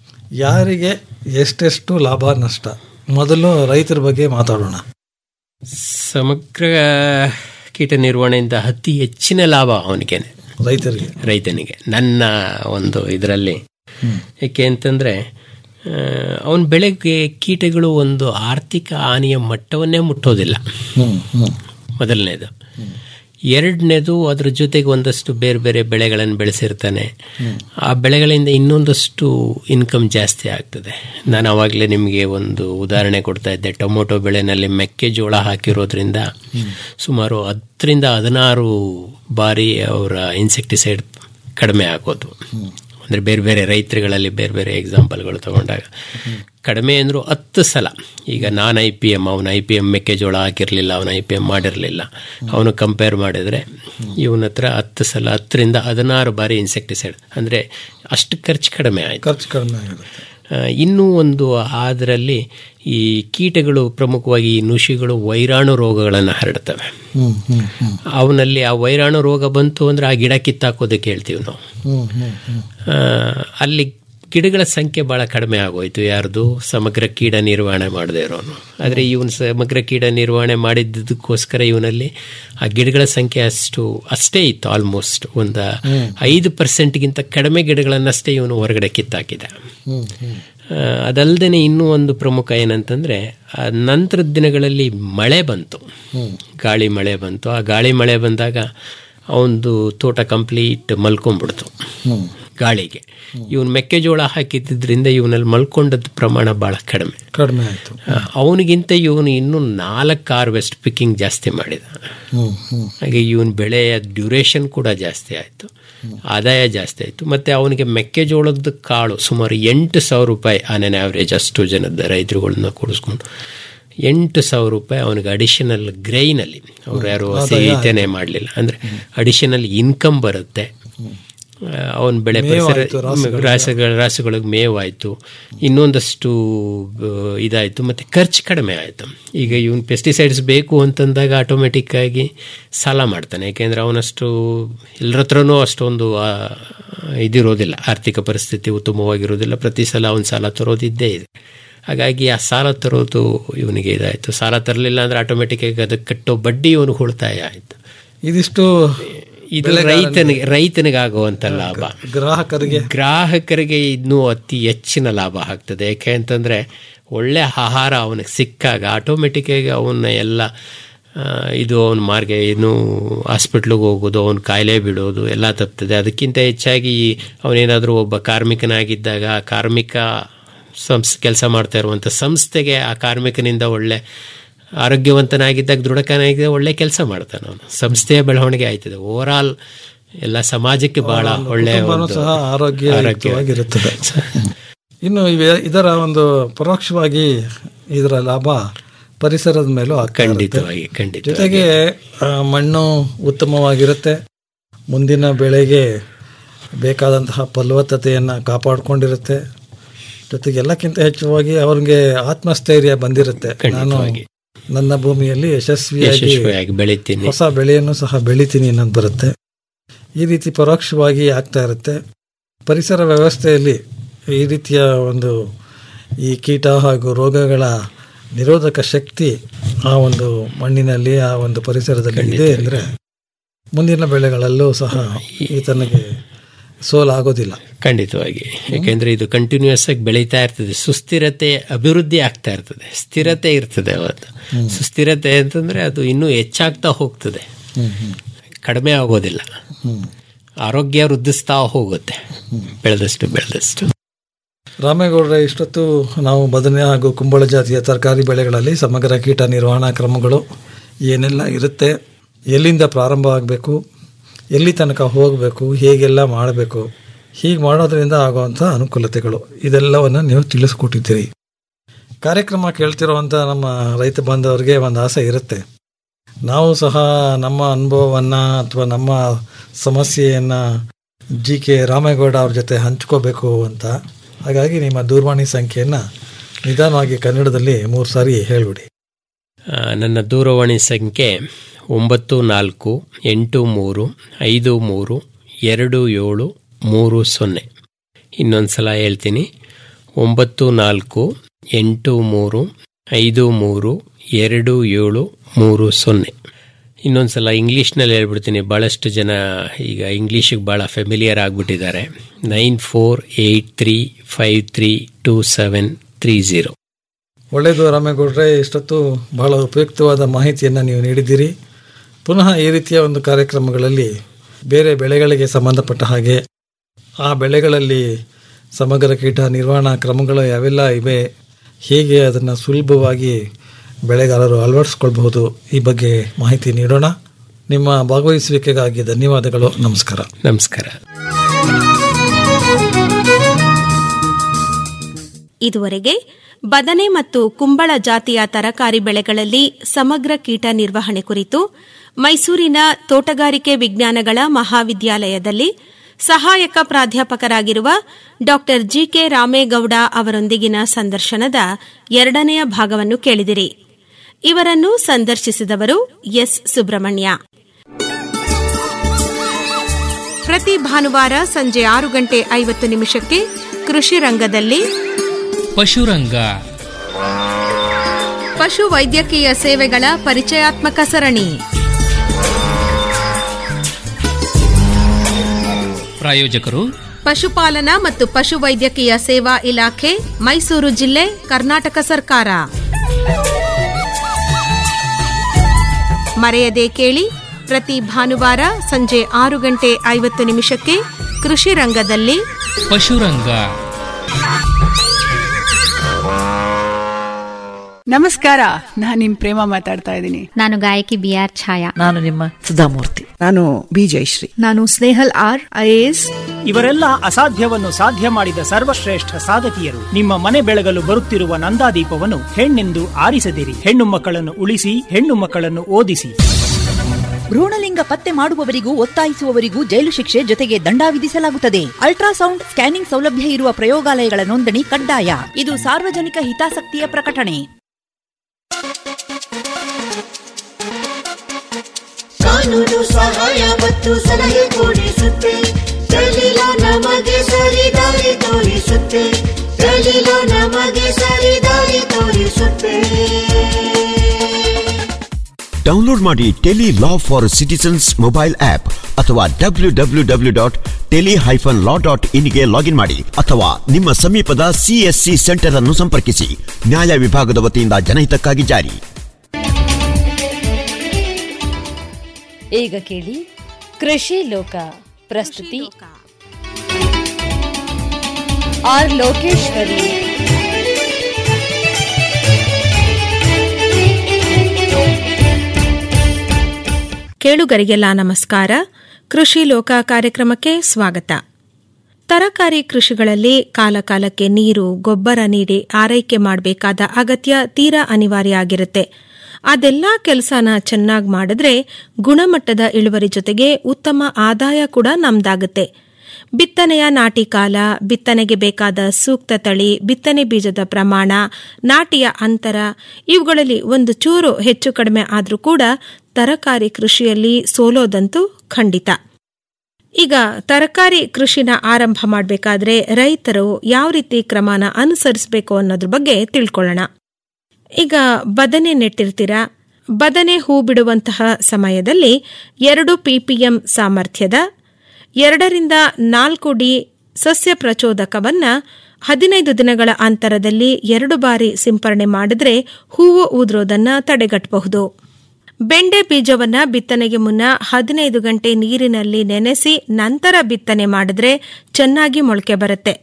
ಯಾರಿಗೆ ಎಷ್ಟೆಷ್ಟು ಲಾಭ ನಷ್ಟ ಮೊದಲು ರೈತರ ಬಗ್ಗೆ ಮಾತಾಡೋಣ ಸಮಗ್ರ ಕೀಟ ನಿರ್ವಹಣೆಯಿಂದ ಅತಿ ಹೆಚ್ಚಿನ ಲಾಭ ಅವನಿಗೇನೆ ರೈತರಿಗೆ ರೈತನಿಗೆ ನನ್ನ ಒಂದು ಇದರಲ್ಲಿ ಏಕೆ ಅಂತಂದರೆ ಅವನ ಬೆಳೆಗೆ ಕೀಟಗಳು ಒಂದು ಆರ್ಥಿಕ ಹಾನಿಯ ಮಟ್ಟವನ್ನೇ ಮುಟ್ಟೋದಿಲ್ಲ ಹ್ಮ್ ಹ್ಮ್ ಮೊದಲನೇದು ಎರಡನೇದು ಅದ್ರ ಜೊತೆಗೆ ಒಂದಷ್ಟು ಬೇರೆ ಬೇರೆ ಬೆಳೆಗಳನ್ನು ಬೆಳೆಸಿರ್ತಾನೆ ಆ ಬೆಳೆಗಳಿಂದ ಇನ್ನೊಂದಷ್ಟು ಇನ್ಕಮ್ ಜಾಸ್ತಿ ಆಗ್ತದೆ ನಾನು ಆವಾಗಲೇ ನಿಮಗೆ ಒಂದು ಉದಾಹರಣೆ ಕೊಡ್ತಾ ಇದ್ದೆ ಟೊಮೊಟೊ ಬೆಳೆನಲ್ಲಿ ಮೆಕ್ಕೆಜೋಳ ಹಾಕಿರೋದ್ರಿಂದ ಸುಮಾರು ಹತ್ತರಿಂದ ಹದಿನಾರು ಬಾರಿ ಅವರ ಇನ್ಸೆಕ್ಟಿಸೈಡ್ ಕಡಿಮೆ ಆಗೋದು ಅಂದರೆ ಬೇರೆ ಬೇರೆ ರೈತರುಗಳಲ್ಲಿ ಬೇರೆ ಬೇರೆ ಎಕ್ಸಾಂಪಲ್ಗಳು ತಗೊಂಡಾಗ ಕಡಿಮೆ ಅಂದರೂ ಹತ್ತು ಸಲ ಈಗ ನಾನು ಐ ಪಿ ಎಮ್ ಅವನ ಐ ಪಿ ಎಮ್ ಮೆಕ್ಕೆಜೋಳ ಹಾಕಿರಲಿಲ್ಲ ಅವನ ಐ ಪಿ ಎಮ್ ಮಾಡಿರಲಿಲ್ಲ ಅವನು ಕಂಪೇರ್ ಮಾಡಿದರೆ ಇವನ ಹತ್ರ ಹತ್ತು ಸಲ ಹತ್ತರಿಂದ ಹದಿನಾರು ಬಾರಿ ಇನ್ಸೆಕ್ಟಿಸೈಡ್ ಅಂದರೆ ಅಷ್ಟು ಖರ್ಚು ಕಡಿಮೆ ಆಯಿತು ಖರ್ಚು ಕಡಿಮೆ ಆಗಿರುತ್ತೆ ಆ, ಇನ್ನೂ ಒಂದು ಅದರಲ್ಲಿ ಈ ಕೀಟಗಳು ಪ್ರಮುಖವಾಗಿ ಈ ನುಷಿಗಳು ವೈರಾಣು ರೋಗಗಳನ್ನು ಹರಡ್ತವೆ ಹ್ಮ್ ಹ್ಮ್ ಹ್ಮ್ ಅವನಲ್ಲಿ ಆ ವೈರಾಣು ರೋಗ ಬಂತು ಅಂದರೆ ಆ ಗಿಡ ಕಿತ್ತಾಕೋದಕ್ಕೆ ಹೇಳ್ತೀವಿ ನಾವು ಹ್ಮ್ ಹ್ಮ್ ಹ್ಮ್ ಆ, ಅಲ್ಲಿ ಗಿಡಗಳ ಸಂಖ್ಯೆ ಭಾಳ ಕಡಿಮೆ ಆಗೋಯ್ತು ಯಾರ್ದು ಸಮಗ್ರ ಕೀಟ ನಿರ್ವಹಣೆ ಮಾಡದೇ ಇರೋನು ಆದರೆ ಇವನು ಸಮಗ್ರ ಕೀಟ ನಿರ್ವಹಣೆ ಮಾಡಿದ್ದಕ್ಕೋಸ್ಕರ ಇವನಲ್ಲಿ ಆ ಗಿಡಗಳ ಸಂಖ್ಯೆ ಅಷ್ಟು ಅಷ್ಟೇ ಇತ್ತು ಆಲ್ಮೋಸ್ಟ್ ಒಂದು ಐದು ಪರ್ಸೆಂಟ್ಗಿಂತ ಕಡಿಮೆ ಗಿಡಗಳನ್ನಷ್ಟೇ ಇವನು ಹೊರಗಡೆ ಕಿತ್ತಾಕಿದ ಹ್ಮ್ ಹ್ಮ್ ಅದಲ್ಲದೆ ಇನ್ನೂ ಒಂದು ಪ್ರಮುಖ ಏನಂತಂದರೆ ಆ ನಂತರದ ದಿನಗಳಲ್ಲಿ ಮಳೆ ಬಂತು ಗಾಳಿ ಮಳೆ ಬಂತು ಆ ಗಾಳಿ ಮಳೆ ಬಂದಾಗ ಅವನದು ತೋಟ ಕಂಪ್ಲೀಟ್ ಮಲ್ಕೊಂಡ್ಬಿಡ್ತು ಗಾಳಿಗೆ ಇವನು ಮೆಕ್ಕೆಜೋಳ ಹಾಕಿದ್ದರಿಂದ ಇವನಲ್ಲಿ ಮಲ್ಕೊಂಡದ ಪ್ರಮಾಣ ಭಾಳ ಕಡಿಮೆ ಕಡಿಮೆ ಆಯ್ತು ಅವನಿಗಿಂತ ಇವನು ಇನ್ನೂ ನಾಲ್ಕು ಹಾರ್ವೆಸ್ಟ್ ಪಿಕ್ಕಿಂಗ್ ಜಾಸ್ತಿ ಮಾಡಿದ ಹ್ಮ್ ಹ್ಮ್ ಹಾಗೆ ಇವನ ಬೆಳೆಯ ಡ್ಯೂರೇಷನ್ ಕೂಡ ಜಾಸ್ತಿ ಆಯಿತು ಆದಾಯ ಜಾಸ್ತಿ ಆಯಿತು ಮತ್ತು ಅವನಿಗೆ ಮೆಕ್ಕೆಜೋಳದ ಕಾಳು ಸುಮಾರು ಎಂಟು ಸಾವಿರ ರೂಪಾಯಿ ಆನ್ ಆನ್ ಆವ್ರೇಜ್ ಅಷ್ಟು ಜನದ ರೈತರುಗಳನ್ನ ಕೂಡಿಸ್ಕೊಂಡು ಎಂಟು ಸಾವಿರ ರೂಪಾಯಿ ಅವನಿಗೆ ಅಡಿಷನಲ್ ಗ್ರೈನಲ್ಲಿ ಅವ್ರು ಯಾರು ಸಹಿತನೇ ಮಾಡಲಿಲ್ಲ ಅಂದರೆ ಅಡಿಷನಲ್ ಇನ್ಕಮ್ ಬರುತ್ತೆ ಅವನ ಬೆಳೆ ಪರಿಸರ ರಾಸಗಳ ರಾಸುಗಳಿಗೆ ಮೇವಾಯಿತು ಇನ್ನೊಂದಷ್ಟು ಆ, ಇದಾಯಿತು ಮತ್ತು ಖರ್ಚು ಕಡಿಮೆ ಆಯಿತು ಈಗ ಇವನು ಪೆಸ್ಟಿಸೈಡ್ಸ್ ಬೇಕು ಅಂತಂದಾಗ ಆಟೋಮೆಟಿಕ್ ಆಗಿ ಸಾಲ ಮಾಡ್ತಾನೆ ಯಾಕೆಂದರೆ ಅವನಷ್ಟು ಎಲ್ಲರ ಹತ್ರನೂ ಅಷ್ಟೊಂದು ಆ, ಇದಿರೋದಿಲ್ಲ ಆರ್ಥಿಕ ಪರಿಸ್ಥಿತಿ ಉತ್ತಮವಾಗಿರೋದಿಲ್ಲ ಪ್ರತಿ ಸಲ ಅವನ ಸಾಲ ತರೋದಿದ್ದೇ ಇದೆ ಹಾಗಾಗಿ ಆ ಸಾಲ ತರೋದು ಇವನಿಗೆ ಇದಾಯಿತು ಸಾಲ ತರಲಿಲ್ಲ ಅಂದರೆ ಆಟೋಮೆಟಿಕ್ಕಾಗಿ ಅದಕ್ಕೆ ಕಟ್ಟೋ ಬಡ್ಡಿ ಇವನು ಉಳಿತಾಯ ಆಯಿತು ಇದಿಷ್ಟು ಇದು ರೈತನಿಗೆ ರೈತನಿಗಾಗುವಂಥ ಲಾಭ ಗ್ರಾಹಕರಿಗೆ ಗ್ರಾಹಕರಿಗೆ ಇನ್ನೂ ಅತಿ ಹೆಚ್ಚಿನ ಲಾಭ ಆಗ್ತದೆ ಯಾಕೆ ಅಂತಂದರೆ ಒಳ್ಳೆ ಆಹಾರ ಅವನಿಗೆ ಸಿಕ್ಕಾಗ ಆಟೋಮೆಟಿಕ್ಕಾಗಿ ಅವನ್ನ ಎಲ್ಲ ಆ, ಇದು ಅವನ ಮಾರ್ಗ ಏನು ಹಾಸ್ಪಿಟ್ಲಿಗೆ ಹೋಗೋದು ಅವನ ಕಾಯಿಲೆ ಬಿಡೋದು ಎಲ್ಲ ತಪ್ತದೆ ಅದಕ್ಕಿಂತ ಹೆಚ್ಚಾಗಿ ಅವನೇನಾದರೂ ಒಬ್ಬ ಕಾರ್ಮಿಕನಾಗಿದ್ದಾಗ ಆ ಕಾರ್ಮಿಕ ಸಂಸ್ ಕೆಲಸ ಮಾಡ್ತಾ ಇರುವಂಥ ಸಂಸ್ಥೆಗೆ ಆ ಕಾರ್ಮಿಕನಿಂದ ಒಳ್ಳೆ ಆರೋಗ್ಯವಂತನಾಗಿದ್ದಾಗ ದೃಢಕನಾಗಿದ್ದಾಗ ಒಳ್ಳೆ ಕೆಲಸ ಮಾಡ್ತಾನೆ ಅವನು ಸಂಸ್ಥೆಯ ಬೆಳವಣಿಗೆ ಆಯ್ತದೆ ಓವರ್ ಆಲ್ ಎಲ್ಲ ಸಮಾಜಕ್ಕೆ ಬಹಳ ಒಳ್ಳೆಯ ಕುಟುಂಬನೂ ಒಂದು ಸಹ ಆರೋಗ್ಯವಾಗಿರುತ್ತದೆ ಇನ್ನು ಇವೆ- ಇದರ ಒಂದು ಪರೋಕ್ಷವಾಗಿ ಇದರ ಲಾಭ ಪರಿಸರದ ಮೇಲೂ ಆಗ್ತಾ ಇರುತ್ತೆ. ಖಂಡಿತವಾಗಿ ಖಂಡಿತ ಜೊತೆಗೆ ಆ, ಮಣ್ಣು ಉತ್ತಮವಾಗಿರುತ್ತೆ ಮುಂದಿನ ಬೆಳೆಗೆ ಬೇಕಾದಂತಹ ಫಲವತ್ತತೆಯನ್ನು ಕಾಪಾಡಿಕೊಂಡಿರುತ್ತೆ ಜೊತೆಗೆ ಎಲ್ಲಕ್ಕಿಂತ ಹೆಚ್ಚುವಾಗಿ ಅವ್ರಿಗೆ ಆತ್ಮಸ್ಥೈರ್ಯ ಬಂದಿರುತ್ತೆ ನಾನು ಖಂಡಿತವಾಗಿ. ನನ್ನ ಭೂಮಿಯಲ್ಲಿ ಯಶಸ್ವಿಯಾಗಿ ಯಶಸ್ವಿಯಾಗಿ ಬೆಳಿತೀನಿ ಹೊಸ ಬೆಳೆಯನ್ನು ಸಹ ಬೆಳಿತೀನಿ ಅನ್ನೋದು ಬರುತ್ತೆ ಈ ರೀತಿ ಪರೋಕ್ಷವಾಗಿ ಆಗ್ತಾ ಇರುತ್ತೆ ಪರಿಸರ ವ್ಯವಸ್ಥೆಯಲ್ಲಿ ಈ ರೀತಿಯ ಒಂದು ಈ ಕೀಟ ಹಾಗೂ ರೋಗಗಳ ನಿರೋಧಕ ಶಕ್ತಿ ಆ ಒಂದು ಮಣ್ಣಿನಲ್ಲಿ ಆ ಒಂದು ಪರಿಸರದಲ್ಲಿ ಇದೆ ಅಂದರೆ ಮುಂದಿನ ಬೆಳೆಗಳಲ್ಲೂ ಸಹ ಈತನಿಗೆ ಸೋಲಾಗೋದಿಲ್ಲ ಖಂಡಿತವಾಗಿ ಯಾಕೆಂದ್ರೆ ಇದು ಕಂಟಿನ್ಯೂಸ್ ಆಗಿ ಬೆಳೀತಾ ಇರ್ತದೆ ಸುಸ್ಥಿರತೆ ಅಭಿವೃದ್ಧಿ ಆಗ್ತಾ ಇರ್ತದೆ ಸ್ಥಿರತೆ ಇರ್ತದೆ ಅವತ್ತು ಸುಸ್ಥಿರತೆ ಅಂತಂದ್ರೆ ಅದು ಇನ್ನೂ ಹೆಚ್ಚಾಗ್ತಾ ಹೋಗ್ತದೆ ಕಡಿಮೆ ಆಗೋದಿಲ್ಲ ಆರೋಗ್ಯ ವೃದ್ಧಿಸ್ತಾ ಹೋಗುತ್ತೆ ಬೆಳೆದಷ್ಟು ಬೆಳೆದಷ್ಟು ರಾಮೇಗೌಡರ ಇಷ್ಟೊತ್ತು ನಾವು ಬದನೆ ಹಾಗೂ ಕುಂಬಳ ಜಾತಿಯ ತರಕಾರಿ ಬೆಳೆಗಳಲ್ಲಿ ಸಮಗ್ರ ಕೀಟ ನಿರ್ವಹಣಾ ಕ್ರಮಗಳು ಏನೆಲ್ಲ ಇರುತ್ತೆ ಎಲ್ಲಿಂದ ಪ್ರಾರಂಭ ಆಗಬೇಕು ಎಲ್ಲಿ ತನಕ ಹೋಗಬೇಕು ಹೇಗೆಲ್ಲ ಮಾಡಬೇಕು ಹೀಗೆ ಮಾಡೋದ್ರಿಂದ ಆಗುವಂಥ ಅನುಕೂಲತೆಗಳು ಇದೆಲ್ಲವನ್ನು ನೀವು ತಿಳಿಸ್ಕೊಟ್ಟಿದ್ದೀರಿ ಕಾರ್ಯಕ್ರಮ ಕೇಳ್ತಿರುವಂಥ ನಮ್ಮ ರೈತ ಬಾಂಧವರಿಗೆ ಒಂದು ಆಸೆ ಇರುತ್ತೆ ನಾವು ಸಹ ನಮ್ಮ ಅನುಭವವನ್ನು ಅಥವಾ ನಮ್ಮ ಸಮಸ್ಯೆಯನ್ನು ಜಿ ಕೆ ರಾಮೇಗೌಡ ಅವ್ರ ಜೊತೆ ಹಂಚ್ಕೋಬೇಕು ಅಂತ ಹಾಗಾಗಿ ನಿಮ್ಮ ದೂರವಾಣಿ ಸಂಖ್ಯೆಯನ್ನು ನಿಧಾನವಾಗಿ ಕನ್ನಡದಲ್ಲಿ ಮೂರು ಸಾರಿ ಹೇಳ್ಬಿಡಿ ಆ, ನನ್ನ ದೂರವಾಣಿ ಸಂಖ್ಯೆ ಒಂಬತ್ತು ನಾಲ್ಕು ಎಂಟು ಮೂರು ಐದು ಮೂರು ಎರಡು ಏಳು ಮೂರು ಸೊನ್ನೆ ಇನ್ನೊಂದು ಸಲ ಹೇಳ್ತೀನಿ ಒಂಬತ್ತು ನಾಲ್ಕು ಎಂಟು ಮೂರು ಐದು ಮೂರು ಎರಡು ಏಳು ಮೂರು ಸೊನ್ನೆ ಇನ್ನೊಂದು ಸಲ ಇಂಗ್ಲೀಷ್ನಲ್ಲಿ ಹೇಳ್ಬಿಡ್ತೀನಿ ಭಾಳಷ್ಟು ಜನ ಈಗ ಇಂಗ್ಲೀಷಿಗೆ ಭಾಳ ಫೆಮಿಲಿಯರ್ ಆಗಿಬಿಟ್ಟಿದ್ದಾರೆ nine four eight three five three two seven three zero ಒಳ್ಳೆಯದು ರಾಮೇಗೌಡ್ರೆ ಇಷ್ಟೊತ್ತು ಬಹಳ ಉಪಯುಕ್ತವಾದ ಮಾಹಿತಿಯನ್ನು ನೀವು ನೀಡಿದ್ದೀರಿ ಪುನಃ ಈ ರೀತಿಯ ಒಂದು ಕಾರ್ಯಕ್ರಮಗಳಲ್ಲಿ ಬೇರೆ ಬೆಳೆಗಳಿಗೆ ಸಂಬಂಧಪಟ್ಟ ಹಾಗೆ ಆ ಬೆಳೆಗಳಲ್ಲಿ ಸಮಗ್ರ ಕೀಟ ನಿರ್ವಹಣಾ ಕ್ರಮಗಳು ಯಾವೆಲ್ಲ ಇವೆ ಹೇಗೆ ಅದನ್ನು ಸುಲಭವಾಗಿ ಬೆಳೆಗಾರರು ಅಳವಡಿಸ್ಕೊಳ್ಬಹುದು ಈ ಬಗ್ಗೆ ಮಾಹಿತಿ ನೀಡೋಣ ನಿಮ್ಮ ಭಾಗವಹಿಸುವಿಕೆಗಾಗಿ ಧನ್ಯವಾದಗಳು ನಮಸ್ಕಾರ ನಮಸ್ಕಾರ ಇದುವರೆಗೆ ಬದನೆ ಮತ್ತು ಕುಂಬಳ ಜಾತಿಯ ತರಕಾರಿ ಬೆಳೆಗಳಲ್ಲಿ ಸಮಗ್ರ ಕೀಟ ನಿರ್ವಹಣೆ ಕುರಿತು ಮೈಸೂರಿನ ತೋಟಗಾರಿಕೆ ವಿಜ್ಞಾನಗಳ ಮಹಾವಿದ್ಯಾಲಯದಲ್ಲಿ ಸಹಾಯಕ ಪ್ರಾಧ್ಯಾಪಕರಾಗಿರುವ ಡಾ ಜಿಕೆ ರಾಮೇಗೌಡ ಅವರೊಂದಿಗಿನ ಸಂದರ್ಶನದ ಎರಡನೆಯ ಭಾಗವನ್ನು ಕೇಳಿದಿರಿ ಇವರನ್ನು ಸಂದರ್ಶಿಸಿದವರು ಎಸ್ ಸುಬ್ರಹ್ಮಣ್ಯ ಪ್ರತಿ ಭಾನುವಾರ ಸಂಜೆ ಆರು ಗಂಟೆ ಐವತ್ತು ನಿಮಿಷಕ್ಕೆ ಕೃಷಿ ರಂಗದಲ್ಲಿ ಪಶುರಂಗ ಪಶು ವೈದ್ಯಕೀಯ ಸೇವೆಗಳ ಪರಿಚಯಾತ್ಮಕ ಸರಣಿ ಪ್ರಾಯೋಜಕರು ಪಶುಪಾಲನಾ ಮತ್ತು ಪಶುವೈದ್ಯಕೀಯ ಸೇವಾ ಇಲಾಖೆ ಮೈಸೂರು ಜಿಲ್ಲೆ ಕರ್ನಾಟಕ ಸರ್ಕಾರ ಮರೆಯದೆ ಕೇಳಿ ಪ್ರತಿ ಭಾನುವಾರ ಸಂಜೆ ಆರು ಗಂಟೆ ಐವತ್ತು ನಿಮಿಷಕ್ಕೆ ಕೃಷಿ ರಂಗದಲ್ಲಿ ಪಶುರಂಗ ನಮಸ್ಕಾರ ನಾನು ನಿಮ್ ಪ್ರೇಮ ಮಾತಾಡ್ತಾ ಇದ್ದೀನಿ ನಾನು ಗಾಯಕಿ ಬಿ ಆರ್ ಛಾಯಾ ನಾನು ನಿಮ್ಮ ಸುಧಾಮೂರ್ತಿ ನಾನು ಬಿ ಜಯಶ್ರೀ ನಾನು ಸ್ನೇಹಲ್ ಆರ್ ಐಎಎಸ್ ಇವರೆಲ್ಲ ಅಸಾಧ್ಯವನ್ನು ಸಾಧ್ಯ ಮಾಡಿದ ಸರ್ವಶ್ರೇಷ್ಠ ಸಾಧಕಿಯರು ನಿಮ್ಮ ಮನೆ ಬೆಳಗಲು ಬರುತ್ತಿರುವ ನಂದಾದೀಪವನ್ನು ಹೆಣ್ಣೆಂದು ಆರಿಸದಿರಿ ಹೆಣ್ಣು ಮಕ್ಕಳನ್ನು ಉಳಿಸಿ ಹೆಣ್ಣು ಮಕ್ಕಳನ್ನು ಓದಿಸಿ ಭ್ರೂಣಲಿಂಗ ಪತ್ತೆ ಮಾಡುವವರಿಗೂ ಒತ್ತಾಯಿಸುವವರಿಗೂ ಜೈಲು ಶಿಕ್ಷೆ ಜೊತೆಗೆ ದಂಡ ವಿಧಿಸಲಾಗುತ್ತದೆ ಅಲ್ಟ್ರಾಸೌಂಡ್ ಸ್ಕ್ಯಾನಿಂಗ್ ಸೌಲಭ್ಯ ಇರುವ ಪ್ರಯೋಗಾಲಯಗಳ ನೋಂದಣಿ ಕಡ್ಡಾಯ ಇದು ಸಾರ್ವಜನಿಕ ಹಿತಾಸಕ್ತಿಯ ಪ್ರಕಟಣೆ ಕಾನೂನು ಸಹಾಯ ಮತ್ತು ಸಲಹೆ ಕೊಡಿಸುತ್ತೆ ದಲಿಲ ನಮಗೆ ಸರಿ ದಾರಿ ತೋರಿಸುತ್ತೆ ದಲಿಲ ನಮಗೆ ಸರಿ ದಾರಿ ತೋರಿಸುತ್ತೆ ಡೌನ್ಲೋಡ್ ಮಾಡಿ tele law for citizens mobile app ಅಥವಾ W W W dot tele hyphen law dot ಇನ್ಗೆ ಲಾಗಿನ್ ಮಾಡಿ ಅಥವಾ ನಿಮ್ಮ ಸಮೀಪದ ಸಿಎಸ್ಸಿ ಸೆಂಟರ್ ಅನ್ನು ಸಂಪರ್ಕಿಸಿ ನ್ಯಾಯ ವಿಭಾಗದ ವತಿಯಿಂದ ಜನಹಿತಕ್ಕಾಗಿ ಜಾರಿ ಈಗ ಕೇಳಿ ಕೃಷಿ ಲೋಕ ಪ್ರಸ್ತುತಿ ಆರ್ ಲೋಕೇಶ್ವರಿ ಕೇಳುಗರಿಗೆಲ್ಲ ನಮಸ್ಕಾರ ಕೃಷಿ ಲೋಕ ಕಾರ್ಯಕ್ರಮಕ್ಕೆ ಸ್ವಾಗತ ತರಕಾರಿ ಕೃಷಿಗಳಲ್ಲಿ ಕಾಲಕಾಲಕ್ಕೆ ನೀರು ಗೊಬ್ಬರ ನೀಡಿ ಆರೈಕೆ ಮಾಡಬೇಕಾದ ಅಗತ್ಯ ತೀರಾ ಅನಿವಾರ್ಯ ಆಗಿರುತ್ತೆ ಅದೆಲ್ಲ ಕೆಲಸನ ಚೆನ್ನಾಗಿ ಮಾಡಿದ್ರೆ ಗುಣಮಟ್ಟದ ಇಳುವರಿ ಜೊತೆಗೆ ಉತ್ತಮ ಆದಾಯ ಕೂಡ ನಮ್ದಾಗುತ್ತೆ ಬಿತ್ತನೆಯ ನಾಟಿ ಕಾಲ ಬಿತ್ತನೆಗೆ ಬೇಕಾದ ಸೂಕ್ತ ತಳಿ ಬಿತ್ತನೆ ಬೀಜದ ಪ್ರಮಾಣ ನಾಟಿಯ ಅಂತರ ಇವುಗಳಲ್ಲಿ ಒಂದು ಚೂರು ಹೆಚ್ಚು ಕಡಿಮೆ ಆದರೂ ಕೂಡ ತರಕಾರಿ ಕೃಷಿಯಲ್ಲಿ ಸೋಲೋದಂತೂ ಖಂಡಿತ ಈಗ ತರಕಾರಿ ಕೃಷಿನ ಆರಂಭ ಮಾಡಬೇಕಾದ್ರೆ ರೈತರು ಯಾವ ರೀತಿ ಕ್ರಮನ ಅನುಸರಿಸಬೇಕು ಅನ್ನೋದ್ರ ಬಗ್ಗೆ ತಿಳ್ಕೊಳ್ಳೋಣ ಈಗ ಬದನೆ ನೆಟ್ಟಿರ್ತೀರಾ ಬದನೆ ಹೂ ಬಿಡುವಂತಹ ಸಮಯದಲ್ಲಿ ಎರಡು ಪಿಪಿಎಂ ಸಾಮರ್ಥ್ಯದ ಎರಡರಿಂದ ನಾಲ್ಕು ಡಿ ಸಸ್ಯ ಪ್ರಚೋದಕವನ್ನ ಹದಿನೈದು ದಿನಗಳ ಅಂತರದಲ್ಲಿ ಎರಡು ಬಾರಿ ಸಿಂಪರಣೆ ಮಾಡಿದ್ರೆ ಹೂವು ಊದ್ರೋದನ್ನ ತಡೆಗಟ್ಟಬಹುದು ಬೆಂಡೆ ಬೀಜವನ್ನ ಬಿತ್ತನೆಗೆ ಮುನ್ನ ಹದಿನೈದು ಗಂಟೆ ನೀರಿನಲ್ಲಿ ನೆನೆಸಿ ನಂತರ ಬಿತ್ತನೆ ಮಾಡಿದ್ರೆ ಚೆನ್ನಾಗಿ ಮೊಳಕೆ ಬರುತ್ತೆ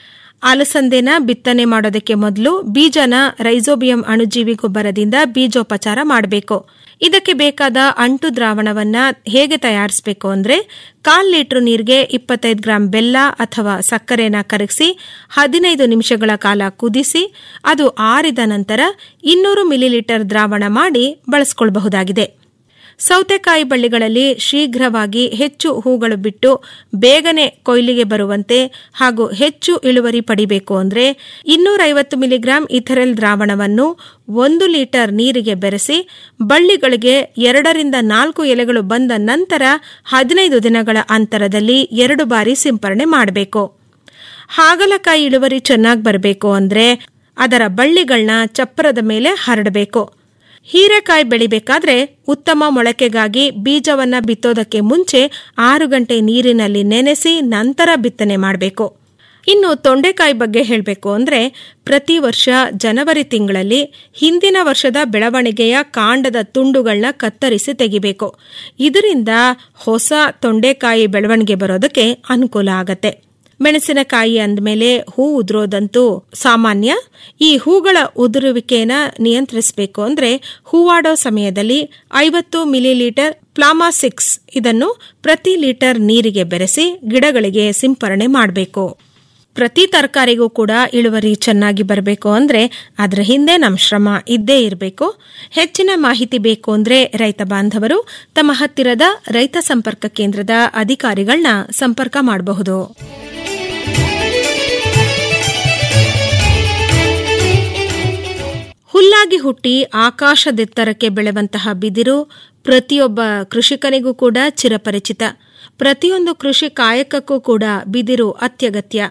ಅಲಸಂದೆನ ಬಿತ್ತನೆ ಮಾಡೋದಕ್ಕೆ ಮೊದಲು ಬೀಜನ ರೈಸೋಬಿಯಂ ಅಣುಜೀವಿ ಗೊಬ್ಬರದಿಂದ ಬೀಜೋಪಚಾರ ಮಾಡಬೇಕು ಇದಕ್ಕೆ ಬೇಕಾದ ಅಂಟು ದ್ರಾವಣವನ್ನ ಹೇಗೆ ತಯಾರಿಸಬೇಕು ಅಂದ್ರೆ ಕಾಲ್ ಲೀಟರ್ ನೀರಿಗೆ ಇಪ್ಪತ್ತೈದು ಗ್ರಾಂ ಬೆಲ್ಲ ಅಥವಾ ಸಕ್ಕರೆನ ಕರಗಿಸಿ ಹದಿನೈದು ನಿಮಿಷಗಳ ಕಾಲ ಕುದಿಸಿ ಅದು ಆರಿದ ನಂತರ ಇನ್ನೂರು ಮಿಲಿಲೀಟರ್ ದ್ರಾವಣ ಮಾಡಿ ಬಳಸಿಕೊಳ್ಳಬಹುದಾಗಿದೆ ಸೌತೆಕಾಯಿ ಬಳ್ಳಿಗಳಲ್ಲಿ ಶೀಘ್ರವಾಗಿ ಹೆಚ್ಚು ಹೂಗಳು ಬಿಟ್ಟು ಬೇಗನೆ ಕೊಯ್ಲಿಗೆ ಬರುವಂತೆ ಹಾಗೂ ಹೆಚ್ಚು ಇಳುವರಿ ಪಡಿಬೇಕು ಅಂದರೆ ಇನ್ನೂರೈವತ್ತು ಮಿಲಿಗ್ರಾಂ ಇಥರೆಲ್ ದ್ರಾವಣವನ್ನು ಒಂದು ಲೀಟರ್ ನೀರಿಗೆ ಬೆರೆಸಿ ಬಳ್ಳಿಗಳಿಗೆ ಎರಡರಿಂದ ನಾಲ್ಕು ಎಲೆಗಳು ಬಂದ ನಂತರ ಹದಿನೈದು ದಿನಗಳ ಅಂತರದಲ್ಲಿ ಎರಡು ಬಾರಿ ಸಿಂಪರಣೆ ಮಾಡಬೇಕು ಹಾಗಲಕಾಯಿ ಇಳುವರಿ ಚೆನ್ನಾಗಿ ಬರಬೇಕು ಅಂದರೆ ಅದರ ಬಳ್ಳಿಗಳನ್ನ ಚಪ್ಪರದ ಮೇಲೆ ಹರಡಬೇಕು ಹೀರೆಕಾಯಿ ಬೆಳಿಬೇಕಾದ್ರೆ ಉತ್ತಮ ಮೊಳಕೆಗಾಗಿ ಬೀಜವನ್ನ ಬಿತ್ತೋದಕ್ಕೆ ಮುಂಚೆ ಆರು ಗಂಟೆ ನೀರಿನಲ್ಲಿ ನೆನೆಸಿ ನಂತರ ಬಿತ್ತನೆ ಮಾಡಬೇಕು ಇನ್ನು ತೊಂಡೆಕಾಯಿ ಬಗ್ಗೆ ಹೇಳಬೇಕು ಅಂದ್ರೆ ಪ್ರತಿ ವರ್ಷ ಜನವರಿ ತಿಂಗಳಲ್ಲಿ ಹಿಂದಿನ ವರ್ಷದ ಬೆಳವಣಿಗೆಯ ಕಾಂಡದ ತುಂಡುಗಳನ್ನ ಕತ್ತರಿಸಿ ತೆಗಿಬೇಕು ಇದರಿಂದ ಹೊಸ ತೊಂಡೆಕಾಯಿ ಬೆಳವಣಿಗೆ ಬರೋದಕ್ಕೆ ಅನುಕೂಲ ಆಗತ್ತೆ ಮೆಣಸಿನಕಾಯಿ ಅಂದಮೇಲೆ ಹೂ ಉದುರೋದಂತೂ ಸಾಮಾನ್ಯ ಈ ಹೂಗಳ ಉದುರುವಿಕೆನ ನಿಯಂತ್ರಿಸಬೇಕು ಅಂದ್ರೆ ಹೂವಾಡೋ ಸಮಯದಲ್ಲಿ ಐವತ್ತು ಮಿಲಿಲೀಟರ್ ಪ್ಲಾಮಾ ಸಿಕ್ಸ್ ಇದನ್ನು ಪ್ರತಿ ಲೀಟರ್ ನೀರಿಗೆ ಬೆರೆಸಿ ಗಿಡಗಳಿಗೆ ಸಿಂಪರಣೆ ಮಾಡಬೇಕು ಪ್ರತಿ ತರಕಾರಿಗೂ ಕೂಡ ಇಳುವರಿ ಚೆನ್ನಾಗಿ ಬರಬೇಕು ಅಂದ್ರೆ ಅದರ ಹಿಂದೆ ನಮ್ಮ ಶ್ರಮ ಇದ್ದೇ ಇರಬೇಕು ಹೆಚ್ಚಿನ ಮಾಹಿತಿ ಬೇಕು ಅಂದ್ರೆ ರೈತ ಬಾಂಧವರು ತಮ್ಮ ಹತ್ತಿರದ ರೈತ ಸಂಪರ್ಕ ಕೇಂದ್ರದ ಅಧಿಕಾರಿಗಳನ್ನ ಸಂಪರ್ಕ ಮಾಡಬಹುದು ಹುಲ್ಲಾಗಿ ಹುಟ್ಟಿ ಆಕಾಶದೆತ್ತರಕ್ಕೆ ಬೆಳೆವಂತಹ ಬಿದಿರು ಪ್ರತಿಯೊಬ್ಬ ಕೃಷಿಕನಿಗೂ ಕೂಡ ಚಿರಪರಿಚಿತ ಪ್ರತಿಯೊಂದು ಕೃಷಿ ಕಾಯಕಕ್ಕೂ ಕೂಡ ಬಿದಿರು ಅತ್ಯಗತ್ಯ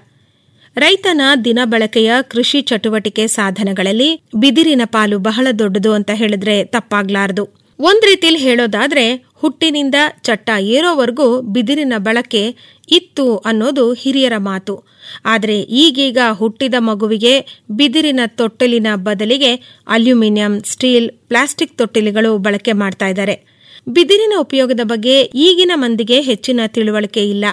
ರೈತನ ದಿನ ಬಳಕೆಯ ಕೃಷಿ ಚಟುವಟಿಕೆ ಸಾಧನಗಳಲ್ಲಿ ಬಿದಿರಿನ ಪಾಲು ಬಹಳ ದೊಡ್ಡದು ಅಂತ ಹೇಳಿದ್ರೆ ತಪ್ಪಾಗ್ಲಾರದು ಒಂದ್ ರೀತಿಯಲ್ಲಿ ಹೇಳೋದಾದ್ರೆ ಹುಟ್ಟಿನಿಂದ ಚಟ್ಟ ಏರೋವರೆಗೂ ಬಿದಿರಿನ ಬಳಕೆ ಇತ್ತು ಅನ್ನೋದು ಹಿರಿಯರ ಮಾತು ಆದರೆ ಈಗೀಗ ಹುಟ್ಟಿದ ಮಗುವಿಗೆ ಬಿದಿರಿನ ತೊಟ್ಟಿಲಿನ ಬದಲಿಗೆ ಅಲ್ಯೂಮಿನಿಯಂ ಸ್ಟೀಲ್ ಪ್ಲಾಸ್ಟಿಕ್ ತೊಟ್ಟಿಲಿಗಳು ಬಳಕೆ ಮಾಡ್ತಾ ಇದ್ದಾರೆ ಬಿದಿರಿನ ಉಪಯೋಗದ ಬಗ್ಗೆ ಈಗಿನ ಮಂದಿಗೆ ಹೆಚ್ಚಿನ ತಿಳುವಳಿಕೆ ಇಲ್ಲ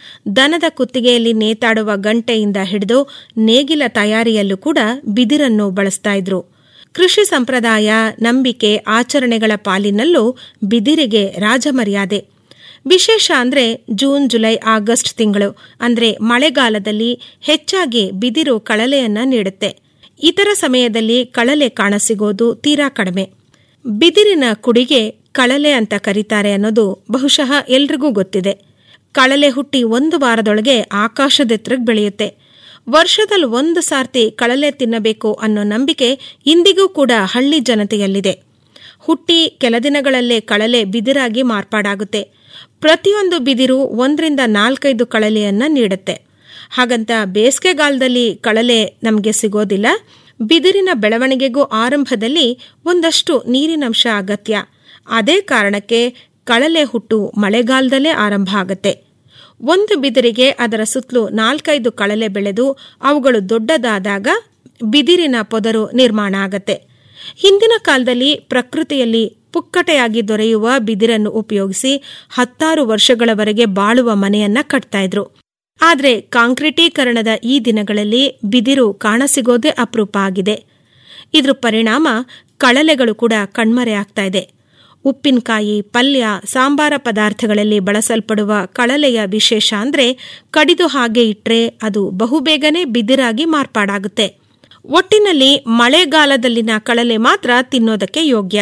ದನದ ಕುತ್ತಿಗೆಯಲ್ಲಿ ನೇತಾಡುವ ಗಂಟೆಯಿಂದ ಹಿಡಿದು ನೇಗಿಲ ತಯಾರಿಯಲ್ಲೂ ಕೂಡ ಬಿದಿರನ್ನು ಬಳಸ್ತಾ ಇದ್ರು ಕೃಷಿ ಸಂಪ್ರದಾಯ ನಂಬಿಕೆ ಆಚರಣೆಗಳ ಪಾಲಿನಲ್ಲೂ ಬಿದಿರಿಗೆ ರಾಜಮರ್ಯಾದೆ ವಿಶೇಷ ಅಂದ್ರೆ ಜೂನ್ ಜುಲೈ ಆಗಸ್ಟ್ ತಿಂಗಳು ಅಂದ್ರೆ ಮಳೆಗಾಲದಲ್ಲಿ ಹೆಚ್ಚಾಗಿ ಬಿದಿರು ಕಳಲೆಯನ್ನ ನೀಡುತ್ತೆ ಇತರ ಸಮಯದಲ್ಲಿ ಕಳಲೆ ಕಾಣಸಿಗೋದು ತೀರಾ ಕಡಿಮೆ ಬಿದಿರಿನ ಕುಡಿಗೆ ಕಳಲೆ ಅಂತ ಕರೀತಾರೆ ಅನ್ನೋದು ಬಹುಶಃ ಎಲ್ರಿಗೂ ಗೊತ್ತಿದೆ ಕಳಲೆ ಹುಟ್ಟಿ ಒಂದು ವಾರದೊಳಗೆ ಆಕಾಶದೆತ್ತರಕ್ಕೆ ಬೆಳೆಯುತ್ತೆ ವರ್ಷದಲ್ಲಿ ಒಂದು ಸಾರ್ತಿ ಕಳಲೆ ತಿನ್ನಬೇಕು ಅನ್ನೋ ನಂಬಿಕೆ ಇಂದಿಗೂ ಕೂಡ ಹಳ್ಳಿ ಜನತೆಯಲ್ಲಿದೆ ಹುಟ್ಟಿ ಕೆಲ ದಿನಗಳಲ್ಲೇ ಕಳಲೆ ಬಿದಿರಾಗಿ ಮಾರ್ಪಾಡಾಗುತ್ತೆ ಪ್ರತಿಯೊಂದು ಬಿದಿರು ಒಂದರಿಂದ ನಾಲ್ಕೈದು ಕಳಲೆಯನ್ನ ನೀಡುತ್ತೆ ಹಾಗಂತ ಬೇಸಿಗೆಗಾಲದಲ್ಲಿ ಕಳಲೆ ನಮಗೆ ಸಿಗೋದಿಲ್ಲ ಬಿದಿರಿನ ಬೆಳವಣಿಗೆಗೂ ಆರಂಭದಲ್ಲಿ ಒಂದಷ್ಟು ನೀರಿನಂಶ ಅಗತ್ಯ ಅದೇ ಕಾರಣಕ್ಕೆ ಕಳಲೆ ಹುಟ್ಟು ಮಳೆಗಾಲದಲ್ಲೇ ಆರಂಭ ಆಗತ್ತೆ ಒಂದು ಬಿದಿರಿಗೆ ಅದರ ಸುತ್ತಲೂ ನಾಲ್ಕೈದು ಕಳಲೆ ಬೆಳೆದು ಅವುಗಳು ದೊಡ್ಡದಾದಾಗ ಬಿದಿರಿನ ಪೊದರು ನಿರ್ಮಾಣ ಆಗತ್ತೆ ಹಿಂದಿನ ಕಾಲದಲ್ಲಿ ಪ್ರಕೃತಿಯಲ್ಲಿ ಪುಕ್ಕಟೆಯಾಗಿ ದೊರೆಯುವ ಬಿದಿರನ್ನು ಉಪಯೋಗಿಸಿ ಹತ್ತಾರು ವರ್ಷಗಳವರೆಗೆ ಬಾಳುವ ಮನೆಯನ್ನ ಕಟ್ತಾ ಇದ್ರು ಆದ್ರೆ ಕಾಂಕ್ರೀಟೀಕರಣದ ಈ ದಿನಗಳಲ್ಲಿ ಬಿದಿರು ಕಾಣಸಿಗೋದೇ ಅಪರೂಪ ಆಗಿದೆ ಇದ್ರ ಪರಿಣಾಮ ಕಳಲೆಗಳು ಕೂಡ ಕಣ್ಮರೆಯಾಗ್ತಾ ಇದೆ ಉಪ್ಪಿನಕಾಯಿ ಪಲ್ಯ ಸಾಂಬಾರ ಪದಾರ್ಥಗಳಲ್ಲಿ ಬಳಸಲ್ಪಡುವ ಕಳಲೆಯ ವಿಶೇಷ ಅಂದ್ರೆ ಕಡಿದು ಹಾಗೆ ಇಟ್ರೆ ಅದು ಬಹುಬೇಗನೆ ಬಿದಿರಾಗಿ ಮಾರ್ಪಾಡಾಗುತ್ತೆ ಒಟ್ಟಿನಲ್ಲಿ ಮಳೆಗಾಲದಲ್ಲಿನ ಕಳಲೆ ಮಾತ್ರ ತಿನ್ನೋದಕ್ಕೆ ಯೋಗ್ಯ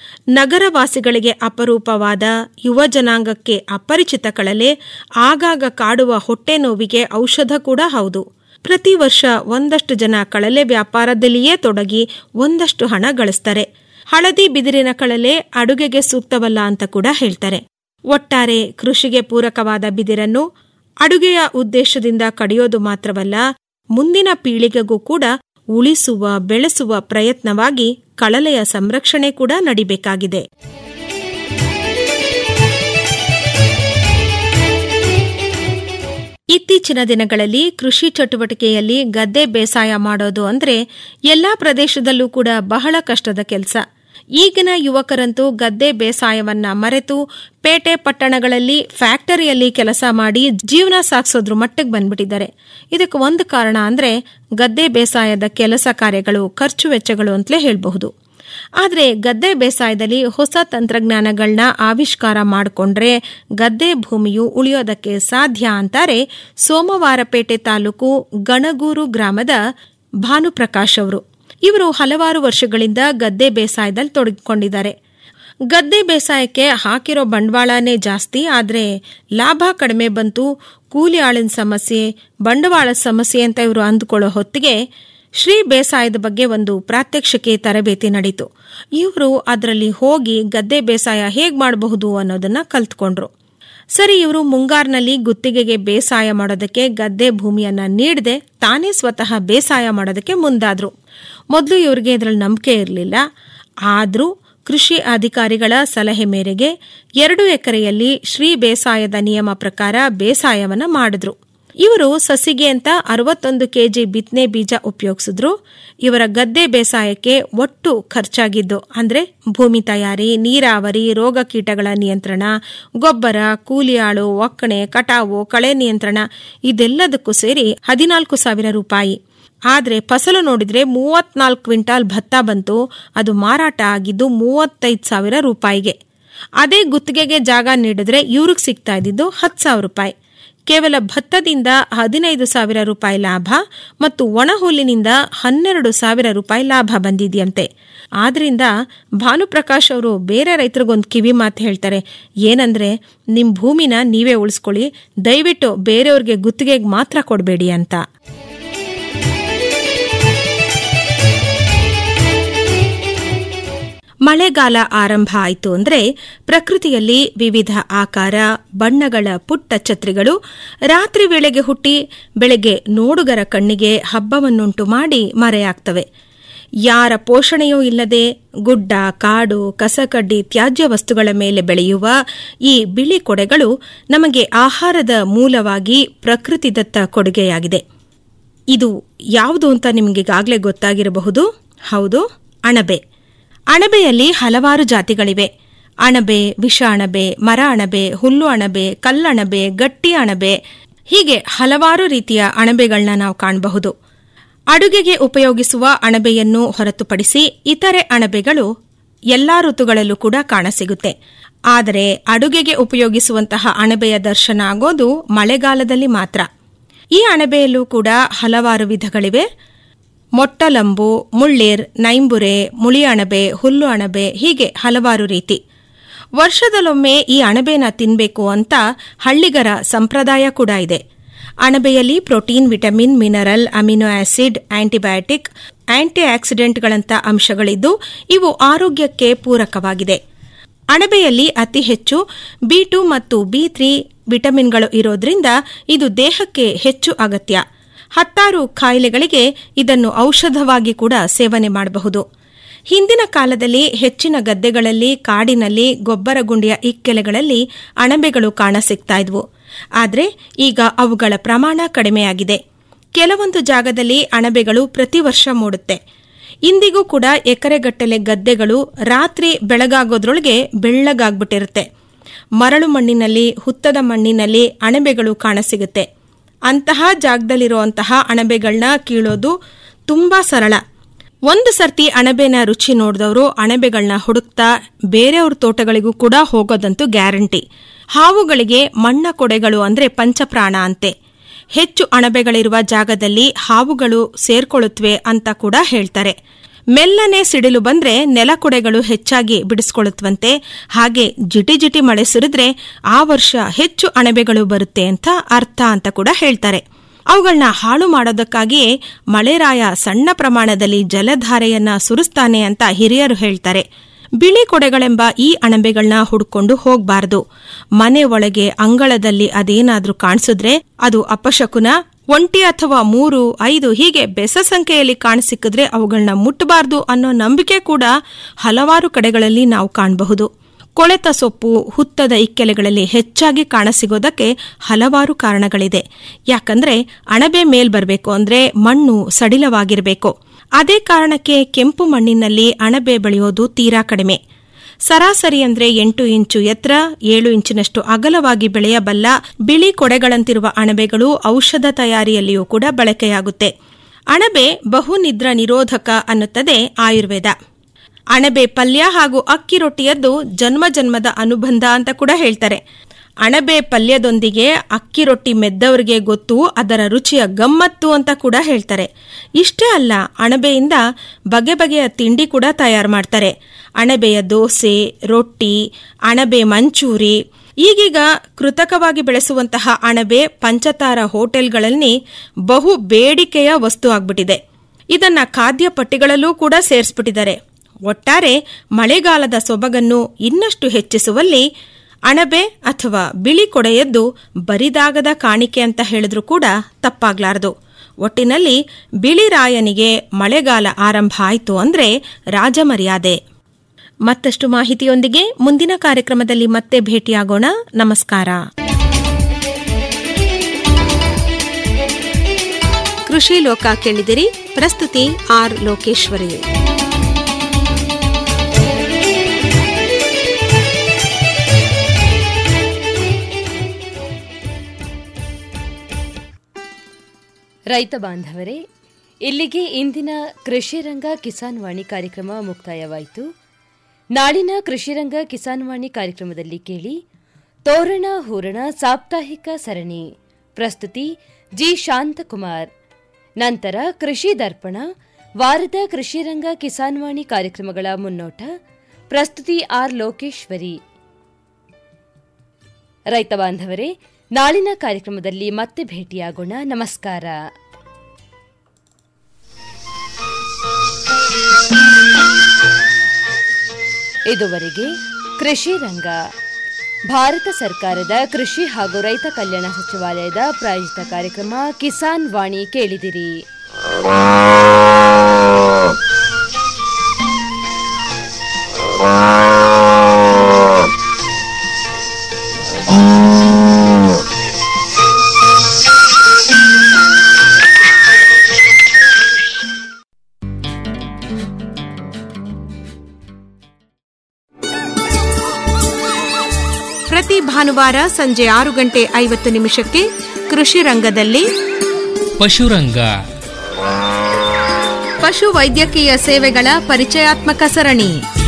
ನಗರವಾಸಿಗಳಿಗೆ ಅಪರೂಪವಾದ ಯುವ ಜನಾಂಗಕ್ಕೆ ಅಪರಿಚಿತ ಕಳಲೆ ಆಗಾಗ ಕಾಡುವ ಹೊಟ್ಟೆ ನೋವಿಗೆ ಔಷಧ ಕೂಡ ಹೌದು ಪ್ರತಿ ವರ್ಷ ಒಂದಷ್ಟು ಜನ ಕಳಲೆ ವ್ಯಾಪಾರದಲ್ಲಿಯೇ ತೊಡಗಿ ಒಂದಷ್ಟು ಹಣ ಗಳಿಸ್ತಾರೆ ಹಳದಿ ಬಿದಿರಿನ ಕಳಲೆ ಅಡುಗೆಗೆ ಸೂಕ್ತವಲ್ಲ ಅಂತ ಕೂಡ ಹೇಳ್ತಾರೆ ಒಟ್ಟಾರೆ ಕೃಷಿಗೆ ಪೂರಕವಾದ ಬಿದಿರನ್ನು ಅಡುಗೆಯ ಉದ್ದೇಶದಿಂದ ಕಡಿಯೋದು ಮಾತ್ರವಲ್ಲ ಮುಂದಿನ ಪೀಳಿಗೆಗೂ ಕೂಡ ಉಳಿಸುವ ಬೆಳೆಸುವ ಪ್ರಯತ್ನವಾಗಿ ಕಳಲೆಯ ಸಂರಕ್ಷಣೆ ಕೂಡ ನಡಿಬೇಕಾಗಿದೆ ಇತ್ತೀಚಿನ ದಿನಗಳಲ್ಲಿ ಕೃಷಿ ಚಟುವಟಿಕೆಯಲ್ಲಿ ಗದ್ದೆ ಬೇಸಾಯ ಮಾಡೋದು ಅಂದ್ರೆ ಎಲ್ಲಾ ಪ್ರದೇಶದಲ್ಲೂ ಕೂಡ ಬಹಳ ಕಷ್ಟದ ಕೆಲಸ ಈಗಿನ ಯುವಕರಂತೂ ಗದ್ದೆ ಬೇಸಾಯವನ್ನ ಮರೆತು ಪೇಟೆ ಪಟ್ಟಣಗಳಲ್ಲಿ ಫ್ಯಾಕ್ಟರಿಯಲ್ಲಿ ಕೆಲಸ ಮಾಡಿ ಜೀವನ ಸಾಗಿಸೋದ್ರ ಮಟ್ಟಿಗೆ ಬಂದ್ಬಿಟ್ಟಿದ್ದಾರೆ ಇದಕ್ಕೆ ಒಂದು ಕಾರಣ ಅಂದ್ರೆ ಗದ್ದೆ ಬೇಸಾಯದ ಕೆಲಸ ಕಾರ್ಯಗಳು ಖರ್ಚು ವೆಚ್ಚಗಳು ಅಂತಲೇ ಹೇಳಬಹುದು ಆದರೆ ಗದ್ದೆ ಬೇಸಾಯದಲ್ಲಿ ಹೊಸ ತಂತ್ರಜ್ಞಾನಗಳನ್ನ ಆವಿಷ್ಕಾರ ಮಾಡಿಕೊಂಡ್ರೆ ಗದ್ದೆ ಭೂಮಿಯು ಉಳಿಯೋದಕ್ಕೆ ಸಾಧ್ಯ ಅಂತಾರೆ ಸೋಮವಾರಪೇಟೆ ತಾಲೂಕು ಗಣಗೂರು ಗ್ರಾಮದ ಭಾನುಪ್ರಕಾಶ್ ಅವರು ಇವರು ಹಲವಾರು ವರ್ಷಗಳಿಂದ ಗದ್ದೆ ಬೇಸಾಯದಲ್ಲಿ ತೊಡಗಿಕೊಂಡಿದ್ದಾರೆ ಗದ್ದೆ ಬೇಸಾಯಕ್ಕೆ ಹಾಕಿರೋ ಬಂಡವಾಳನೇ ಜಾಸ್ತಿ ಆದರೆ ಲಾಭ ಕಡಿಮೆ ಬಂತು ಕೂಲಿ ಆಳಿನ ಸಮಸ್ಯೆ ಬಂಡವಾಳದ ಸಮಸ್ಯೆ ಅಂತ ಇವರು ಅಂದುಕೊಳ್ಳೋ ಹೊತ್ತಿಗೆ ಶ್ರೀ ಬೇಸಾಯದ ಬಗ್ಗೆ ಒಂದು ಪ್ರಾತ್ಯಕ್ಷಿಕೆ ತರಬೇತಿ ನಡೀತು ಇವರು ಅದರಲ್ಲಿ ಹೋಗಿ ಗದ್ದೆ ಬೇಸಾಯ ಹೇಗ್ ಮಾಡಬಹುದು ಅನ್ನೋದನ್ನ ಕಲ್ತ್ಕೊಂಡ್ರು ಸರಿ ಇವರು ಮುಂಗಾರಿನಲ್ಲಿ ಗುತ್ತಿಗೆಗೆ ಬೇಸಾಯ ಮಾಡೋದಕ್ಕೆ ಗದ್ದೆ ಭೂಮಿಯನ್ನ ನೀಡದೆ ತಾನೇ ಸ್ವತಃ ಬೇಸಾಯ ಮಾಡೋದಕ್ಕೆ ಮುಂದಾದ್ರು ಮೊದಲು ಇವರಿಗೆ ಇದರಲ್ಲಿ ನಂಬಿಕೆ ಇರಲಿಲ್ಲ ಆದರೂ ಕೃಷಿ ಅಧಿಕಾರಿಗಳ ಸಲಹೆ ಮೇರೆಗೆ ಎರಡು ಎಕರೆಯಲ್ಲಿ ಶ್ರೀ ಬೇಸಾಯದ ನಿಯಮ ಪ್ರಕಾರ ಬೇಸಾಯವನ್ನ ಮಾಡಿದ್ರು ಇವರು ಸಸಿಗೆ ಅಂತ ಅರವತ್ತೊಂದು ಕೆಜಿ ಬಿತ್ತನೆ ಬೀಜ ಉಪಯೋಗಿಸಿದ್ರು ಇವರ ಗದ್ದೆ ಬೇಸಾಯಕ್ಕೆ ಒಟ್ಟು ಖರ್ಚಾಗಿದ್ದು ಅಂದ್ರೆ ಭೂಮಿ ತಯಾರಿ ನೀರಾವರಿ ರೋಗ ಕೀಟಗಳ ನಿಯಂತ್ರಣ ಗೊಬ್ಬರ ಕೂಲಿ ಆಳು ಒಕ್ಕಣೆ ಕಟಾವು ಕಳೆ ನಿಯಂತ್ರಣ ಇದೆಲ್ಲದಕ್ಕೂ ಸೇರಿ ಹದಿನಾಲ್ಕು ಸಾವಿರ ರೂಪಾಯಿ ಆದ್ರೆ ಫಸಲು ನೋಡಿದ್ರೆ ಮೂವತ್ನಾಲ್ಕು ಕ್ವಿಂಟಾಲ್ ಭತ್ತ ಬಂತು ಅದು ಮಾರಾಟ ಆಗಿದ್ದು ಮೂವತ್ತೈದು ಸಾವಿರ ರೂಪಾಯಿಗೆ ಅದೇ ಗುತ್ತಿಗೆಗೆ ಜಾಗ ನೀಡಿದ್ರೆ ಇವ್ರಿಗೆ ಸಿಗ್ತಾ ಇದ್ದಿದ್ದು ಹತ್ತು ಸಾವಿರ ರೂಪಾಯಿ ಕೇವಲ ಭತ್ತದಿಂದ ಹದಿನೈದು ಸಾವಿರ ರೂಪಾಯಿ ಲಾಭ ಮತ್ತು ಒಣಹುಲ್ಲಿನಿಂದ ಹನ್ನೆರಡು ಸಾವಿರ ರೂಪಾಯಿ ಲಾಭ ಬಂದಿದೆಯಂತೆ ಆದ್ರಿಂದ ಭಾನುಪ್ರಕಾಶ್ ಅವರು ಬೇರೆ ರೈತರಿಗೊಂದು ಕಿವಿ ಮಾತು ಹೇಳ್ತಾರೆ ಏನಂದ್ರೆ ನಿಮ್ಮ ಭೂಮಿನ ನೀವೇ ಉಳಿಸ್ಕೊಳ್ಳಿ ದಯವಿಟ್ಟು ಬೇರೆಯವ್ರಿಗೆ ಗುತ್ತಿಗೆಗೆ ಮಾತ್ರ ಕೊಡಬೇಡಿ ಅಂತ ಮಳೆಗಾಲ ಆರಂಭ ಆಯಿತು ಅಂದ್ರೆ ಪ್ರಕೃತಿಯಲ್ಲಿ ವಿವಿಧ ಆಕಾರ ಬಣ್ಣಗಳ ಪುಟ್ಟ ಛತ್ರಿಗಳು ರಾತ್ರಿ ವೇಳೆಗೆ ಹುಟ್ಟಿ ಬೆಳಗ್ಗೆ ನೋಡುಗರ ಕಣ್ಣಿಗೆ ಹಬ್ಬವನ್ನುಂಟು ಮಾಡಿ ಮರೆಯಾಗ್ತವೆ ಯಾರ ಪೋಷಣೆಯೂ ಇಲ್ಲದೆ ಗುಡ್ಡ ಕಾಡು ಕಸಕಡ್ಡಿ ತ್ಯಾಜ್ಯ ವಸ್ತುಗಳ ಮೇಲೆ ಬೆಳೆಯುವ ಈ ಬಿಳಿ ಕೊಡೆಗಳು ನಮಗೆ ಆಹಾರದ ಮೂಲವಾಗಿ ಪ್ರಕೃತಿದತ್ತ ಕೊಡುಗೆಯಾಗಿದೆ ಇದು ಯಾವುದು ಅಂತ ನಿಮಗೀಗಾಗಲೇ ಗೊತ್ತಾಗಿರಬಹುದು ಹೌದು ಅಣಬೆ ಅಣಬೆಯಲ್ಲಿ ಹಲವಾರು ಜಾತಿಗಳಿವೆ ಅಣಬೆ ವಿಷ ಅಣಬೆ ಮರ ಅಣಬೆ ಹುಲ್ಲು ಅಣಬೆ ಕಲ್ಲಣಬೆ ಗಟ್ಟಿ ಅಣಬೆ ಹೀಗೆ ಹಲವಾರು ರೀತಿಯ ಅಣಬೆಗಳನ್ನ ನಾವು ಕಾಣಬಹುದು ಅಡುಗೆಗೆ ಉಪಯೋಗಿಸುವ ಅಣಬೆಯನ್ನು ಹೊರತುಪಡಿಸಿ ಇತರೆ ಅಣಬೆಗಳು ಎಲ್ಲಾ ಋತುಗಳಲ್ಲೂ ಕೂಡ ಕಾಣಸಿಗುತ್ತೆ ಆದರೆ ಅಡುಗೆಗೆ ಉಪಯೋಗಿಸುವಂತಹ ಅಣಬೆಯ ದರ್ಶನ ಆಗೋದು ಮಳೆಗಾಲದಲ್ಲಿ ಮಾತ್ರ ಈ ಅಣಬೆಯಲ್ಲೂ ಕೂಡ ಹಲವಾರು ವಿಧಗಳಿವೆ ಮೊಟ್ಟಲಂಬು ಮುಳ್ಳೀರ್ ನೈಂಬುರೆ ಮುಳಿ ಅಣಬೆ ಹುಲ್ಲು ಅಣಬೆ ಹೀಗೆ ಹಲವಾರು ರೀತಿ ವರ್ಷದಲ್ಲೊಮ್ಮೆ ಈ ಅಣಬೆನ ತಿನ್ಬೇಕು ಅಂತ ಹಳ್ಳಿಗರ ಸಂಪ್ರದಾಯ ಕೂಡ ಇದೆ ಅಣಬೆಯಲ್ಲಿ protein vitamin mineral amino acid antibiotic anti ಆಕ್ಸಿಡೆಂಟ್ಗಳಂತ ಅಂಶಗಳಿದ್ದು ಇವು ಆರೋಗ್ಯಕ್ಕೆ ಪೂರಕವಾಗಿದೆ ಅಣಬೆಯಲ್ಲಿ ಅತಿ ಹೆಚ್ಚು ಬಿ ಟು ಮತ್ತು ಬಿ ತ್ರೀ ವಿಟಮಿನ್ಗಳು ಇರೋದ್ರಿಂದ ಇದು ದೇಹಕ್ಕೆ ಹೆಚ್ಚು ಅಗತ್ಯ ಹತ್ತಾರು ಕಾಯಿಲೆಗಳಿಗೆ ಇದನ್ನು ಔಷಧವಾಗಿ ಕೂಡ ಸೇವನೆ ಮಾಡಬಹುದು ಹಿಂದಿನ ಕಾಲದಲ್ಲಿ ಹೆಚ್ಚಿನ ಗದ್ದೆಗಳಲ್ಲಿ ಕಾಡಿನಲ್ಲಿ ಗೊಬ್ಬರ ಗುಂಡಿಯ ಇಕ್ಕೆಲೆಗಳಲ್ಲಿ ಅಣಬೆಗಳು ಕಾಣಸಿಗ್ತಾ ಇದ್ವು ಆದರೆ ಈಗ ಅವುಗಳ ಪ್ರಮಾಣ ಕಡಿಮೆಯಾಗಿದೆ ಕೆಲವೊಂದು ಜಾಗದಲ್ಲಿ ಅಣಬೆಗಳು ಪ್ರತಿ ವರ್ಷ ಮೂಡುತ್ತೆ ಇಂದಿಗೂ ಕೂಡ ಎಕರೆಗಟ್ಟಲೆ ಗದ್ದೆಗಳು ರಾತ್ರಿ ಬೆಳಗಾಗೋದ್ರೊಳಗೆ ಬೆಳ್ಳಗಾಗ್ಬಿಟ್ಟಿರುತ್ತೆ ಮರಳು ಮಣ್ಣಿನಲ್ಲಿ ಹುತ್ತದ ಮಣ್ಣಿನಲ್ಲಿ ಅಣಬೆಗಳು ಕಾಣಸಿಗುತ್ತೆ ಅಂತಹ ಜಾಗದಲ್ಲಿರುವಂತಹ ಅಣಬೆಗಳನ್ನ ಕೀಳೋದು ತುಂಬಾ ಸರಳ ಒಂದು ಸರ್ತಿ ಅಣಬೆನ ರುಚಿ ನೋಡಿದವರು ಅಣಬೆಗಳನ್ನ ಹುಡುಕ್ತಾ ಬೇರೆಯವ್ರ ತೋಟಗಳಿಗೂ ಕೂಡ ಹೋಗೋದಂತೂ ಗ್ಯಾರಂಟಿ ಹಾವುಗಳಿಗೆ ಮಣ್ಣ ಕೊಡೆಗಳು ಅಂದ್ರೆ ಪಂಚಪ್ರಾಣ ಅಂತೆ ಹೆಚ್ಚು ಅಣಬೆಗಳಿರುವ ಜಾಗದಲ್ಲಿ ಹಾವುಗಳು ಸೇರ್ಕೊಳ್ಳುತ್ತವೆ ಅಂತ ಕೂಡ ಹೇಳ್ತಾರೆ ಮೆಲ್ಲನೆ ಸಿಡಿಲು ಬಂದ್ರೆ ನೆಲಕೊಡೆಗಳು ಹೆಚ್ಚಾಗಿ ಬಿಡಿಸ್ಕೊಳ್ಳುತ್ತವಂತೆ ಹಾಗೆ ಜಿಟಿ ಜಿಟಿ ಮಳೆ ಸುರಿದ್ರೆ ಆ ವರ್ಷ ಹೆಚ್ಚು ಅಣಬೆಗಳು ಬರುತ್ತೆ ಅಂತ ಅರ್ಥ ಅಂತ ಕೂಡ ಹೇಳ್ತಾರೆ ಅವುಗಳನ್ನ ಹಾಳು ಮಾಡೋದಕ್ಕಾಗಿಯೇ ಮಳೆರಾಯ ಸಣ್ಣ ಪ್ರಮಾಣದಲ್ಲಿ ಜಲಧಾರೆಯನ್ನ ಸುರಿಸ್ತಾನೆ ಅಂತ ಹಿರಿಯರು ಹೇಳ್ತಾರೆ ಬಿಳಿ ಕೊಡೆಗಳೆಂಬ ಈ ಅಣಬೆಗಳನ್ನ ಹುಡ್ಕೊಂಡು ಹೋಗ್ಬಾರ್ದು ಮನೆ ಒಳಗೆ ಅಂಗಳದಲ್ಲಿ ಅದೇನಾದ್ರೂ ಕಾಣಿಸಿದ್ರೆ ಅದು ಅಪಶಕುನ ಒಂಟಿ ಅಥವಾ ಮೂರು ಐದು ಹೀಗೆ ಬೆಸ ಸಂಖ್ಯೆಯಲ್ಲಿ ಕಾಣಸಿಕ್ಕಿದ್ರೆ ಅವುಗಳನ್ನ ಮುಟ್ಟಬಾರ್ದು ಅನ್ನೋ ನಂಬಿಕೆ ಕೂಡ ಹಲವಾರು ಕಡೆಗಳಲ್ಲಿ ನಾವು ಕಾಣಬಹುದು ಕೊಳೆತ ಸೊಪ್ಪು ಹುತ್ತದ ಇಕ್ಕೆಲೆಗಳಲ್ಲಿ ಹೆಚ್ಚಾಗಿ ಕಾಣಸಿಗೋದಕ್ಕೆ ಹಲವಾರು ಕಾರಣಗಳಿದೆ ಯಾಕಂದ್ರೆ ಅಣಬೆ ಮೇಲ್ ಬರಬೇಕು ಅಂದ್ರೆ ಮಣ್ಣು ಸಡಿಲವಾಗಿರಬೇಕು ಅದೇ ಕಾರಣಕ್ಕೆ ಕೆಂಪು ಮಣ್ಣಿನಲ್ಲಿ ಅಣಬೆ ಬೆಳೆಯೋದು ತೀರಾ ಕಡಿಮೆ ಸರಾಸರಿ ಅಂದ್ರೆ ಎಂಟು ಇಂಚು ಎತ್ತರ ಏಳು ಇಂಚಿನಷ್ಟು ಅಗಲವಾಗಿ ಬೆಳೆಯಬಲ್ಲ ಬಿಳಿ ಕೊಡೆಗಳಂತಿರುವ ಅಣಬೆಗಳು ಔಷಧ ತಯಾರಿಯಲ್ಲಿಯೂ ಕೂಡ ಬಳಕೆಯಾಗುತ್ತೆ ಅಣಬೆ ಬಹುನಿದ್ರ ನಿರೋಧಕ ಅನ್ನುತ್ತದೆ ಆಯುರ್ವೇದ ಅಣಬೆ ಪಲ್ಯ ಹಾಗೂ ಅಕ್ಕಿ ರೊಟ್ಟಿಯದ್ದು ಜನ್ಮ ಜನ್ಮದ ಅನುಬಂಧ ಅಂತ ಕೂಡ ಹೇಳ್ತಾರೆ ಅಣಬೆ ಪಲ್ಯದೊಂದಿಗೆ ಅಕ್ಕಿ ರೊಟ್ಟಿ ಮೆದ್ದವರಿಗೆ ಗೊತ್ತು ಅದರ ರುಚಿಯ ಗಮ್ಮತ್ತು ಅಂತ ಕೂಡ ಹೇಳ್ತಾರೆ ಇಷ್ಟೇ ಅಲ್ಲ ಅಣಬೆಯಿಂದ ಬಗೆ ಬಗೆಯ ತಿಂಡಿ ಕೂಡ ತಯಾರು ಮಾಡ್ತಾರೆ ಅಣಬೆಯ ದೋಸೆ ರೊಟ್ಟಿ ಅಣಬೆ ಮಂಚೂರಿ ಈಗೀಗ ಕೃತಕವಾಗಿ ಬೆಳೆಸುವಂತಹ ಅಣಬೆ ಪಂಚತಾರ ಹೋಟೆಲ್ಗಳಲ್ಲಿ ಬಹು ಬೇಡಿಕೆಯ ವಸ್ತು ಆಗ್ಬಿಟ್ಟಿದೆ ಇದನ್ನ ಖಾದ್ಯ ಪಟ್ಟಿಗಳಲ್ಲೂ ಕೂಡ ಸೇರಿಸ್ಬಿಟ್ಟಿದ್ದಾರೆ ಒಟ್ಟಾರೆ ಮಳೆಗಾಲದ ಸೊಬಗನ್ನು ಇನ್ನಷ್ಟು ಹೆಚ್ಚಿಸುವಲ್ಲಿ ಅಣಬೆ ಅಥವಾ ಬಿಳಿ ಕೊಡೆಯದ್ದು ಬರಿದಾಗದ ಕಾಣಿಕೆ ಅಂತ ಹೇಳಿದ್ರೂ ಕೂಡ ತಪ್ಪಾಗ್ಲಾರದು ಒಟ್ಟಿನಲ್ಲಿ ಬಿಳಿ ರಾಯನಿಗೆ ಮಳೆಗಾಲ ಆರಂಭ ಆಯಿತು ಅಂದ್ರೆ ರಾಜಮರ್ಯಾದೆ ಮತ್ತಷ್ಟು ಮಾಹಿತಿಯೊಂದಿಗೆ ಮುಂದಿನ ಕಾರ್ಯಕ್ರಮದಲ್ಲಿ ಮತ್ತೆ ಭೇಟಿಯಾಗೋಣ ನಮಸ್ಕಾರ ಕೃಷಿ ಲೋಕ ಕೇಳಿದಿರಿ ಪ್ರಸ್ತುತಿ ಆರ್ ಲೋಕೇಶ್ವರಿ ರೈತ ಬಾಂಧವರೇ ಇಲ್ಲಿಗೆ ಇಂದಿನ ಕೃಷಿ ರಂಗ ಕಿಸಾನ್ ವಾಣಿ ಕಾರ್ಯಕ್ರಮ ಮುಕ್ತಾಯವಾಯಿತು ನಾಳಿನ ಕೃಷಿ ರಂಗ ಕಿಸಾನ್ ವಾಣಿ ಕಾರ್ಯಕ್ರಮದಲ್ಲಿ ಕೇಳಿ ತೋರಣ ಹೂರಣ ಸಾಪ್ತಾಹಿಕ ಸರಣಿ ಪ್ರಸ್ತುತಿ ಜಿ ಶಾಂತಕುಮಾರ್ ನಂತರ ಕೃಷಿ ದರ್ಪಣ ವಾರದ ಕೃಷಿರಂಗ ಕಿಸಾನ್ವಾಣಿ ಕಾರ್ಯಕ್ರಮಗಳ ಮುನ್ನೋಟ ಪ್ರಸ್ತುತಿ ಆರ್ ಲೋಕೇಶ್ವರಿ ರೈತ ಬಾಂಧವರೇ ನಾಳಿನ ಕಾರ್ಯಕ್ರಮದಲ್ಲಿ ಮತ್ತೆ ಭೇಟಿಯಾಗೋಣ ನಮಸ್ಕಾರ ಇದುವರೆಗೆ ಕೃಷಿ ರಂಗ ಭಾರತ ಸರ್ಕಾರದ ಕೃಷಿ ಹಾಗೂ ರೈತ ಕಲ್ಯಾಣ ಸಚಿವಾಲಯದ ಪ್ರಾಯೋಜಿತ ಕಾರ್ಯಕ್ರಮ ಕಿಸಾನ್ ವಾಣಿ ಕೇಳಿದಿರಿ ಪ್ರತಿ ಭಾನುವಾರ ಸಂಜೆ ಆರು ಗಂಟೆ ಐವತ್ತು ನಿಮಿಷಕ್ಕೆ ಕೃಷಿ ರಂಗದಲ್ಲಿ ಪಶುರಂಗ ಪಶು ವೈದ್ಯಕೀಯ ಸೇವೆಗಳ ಪರಿಚಯಾತ್ಮಕ ಸರಣಿ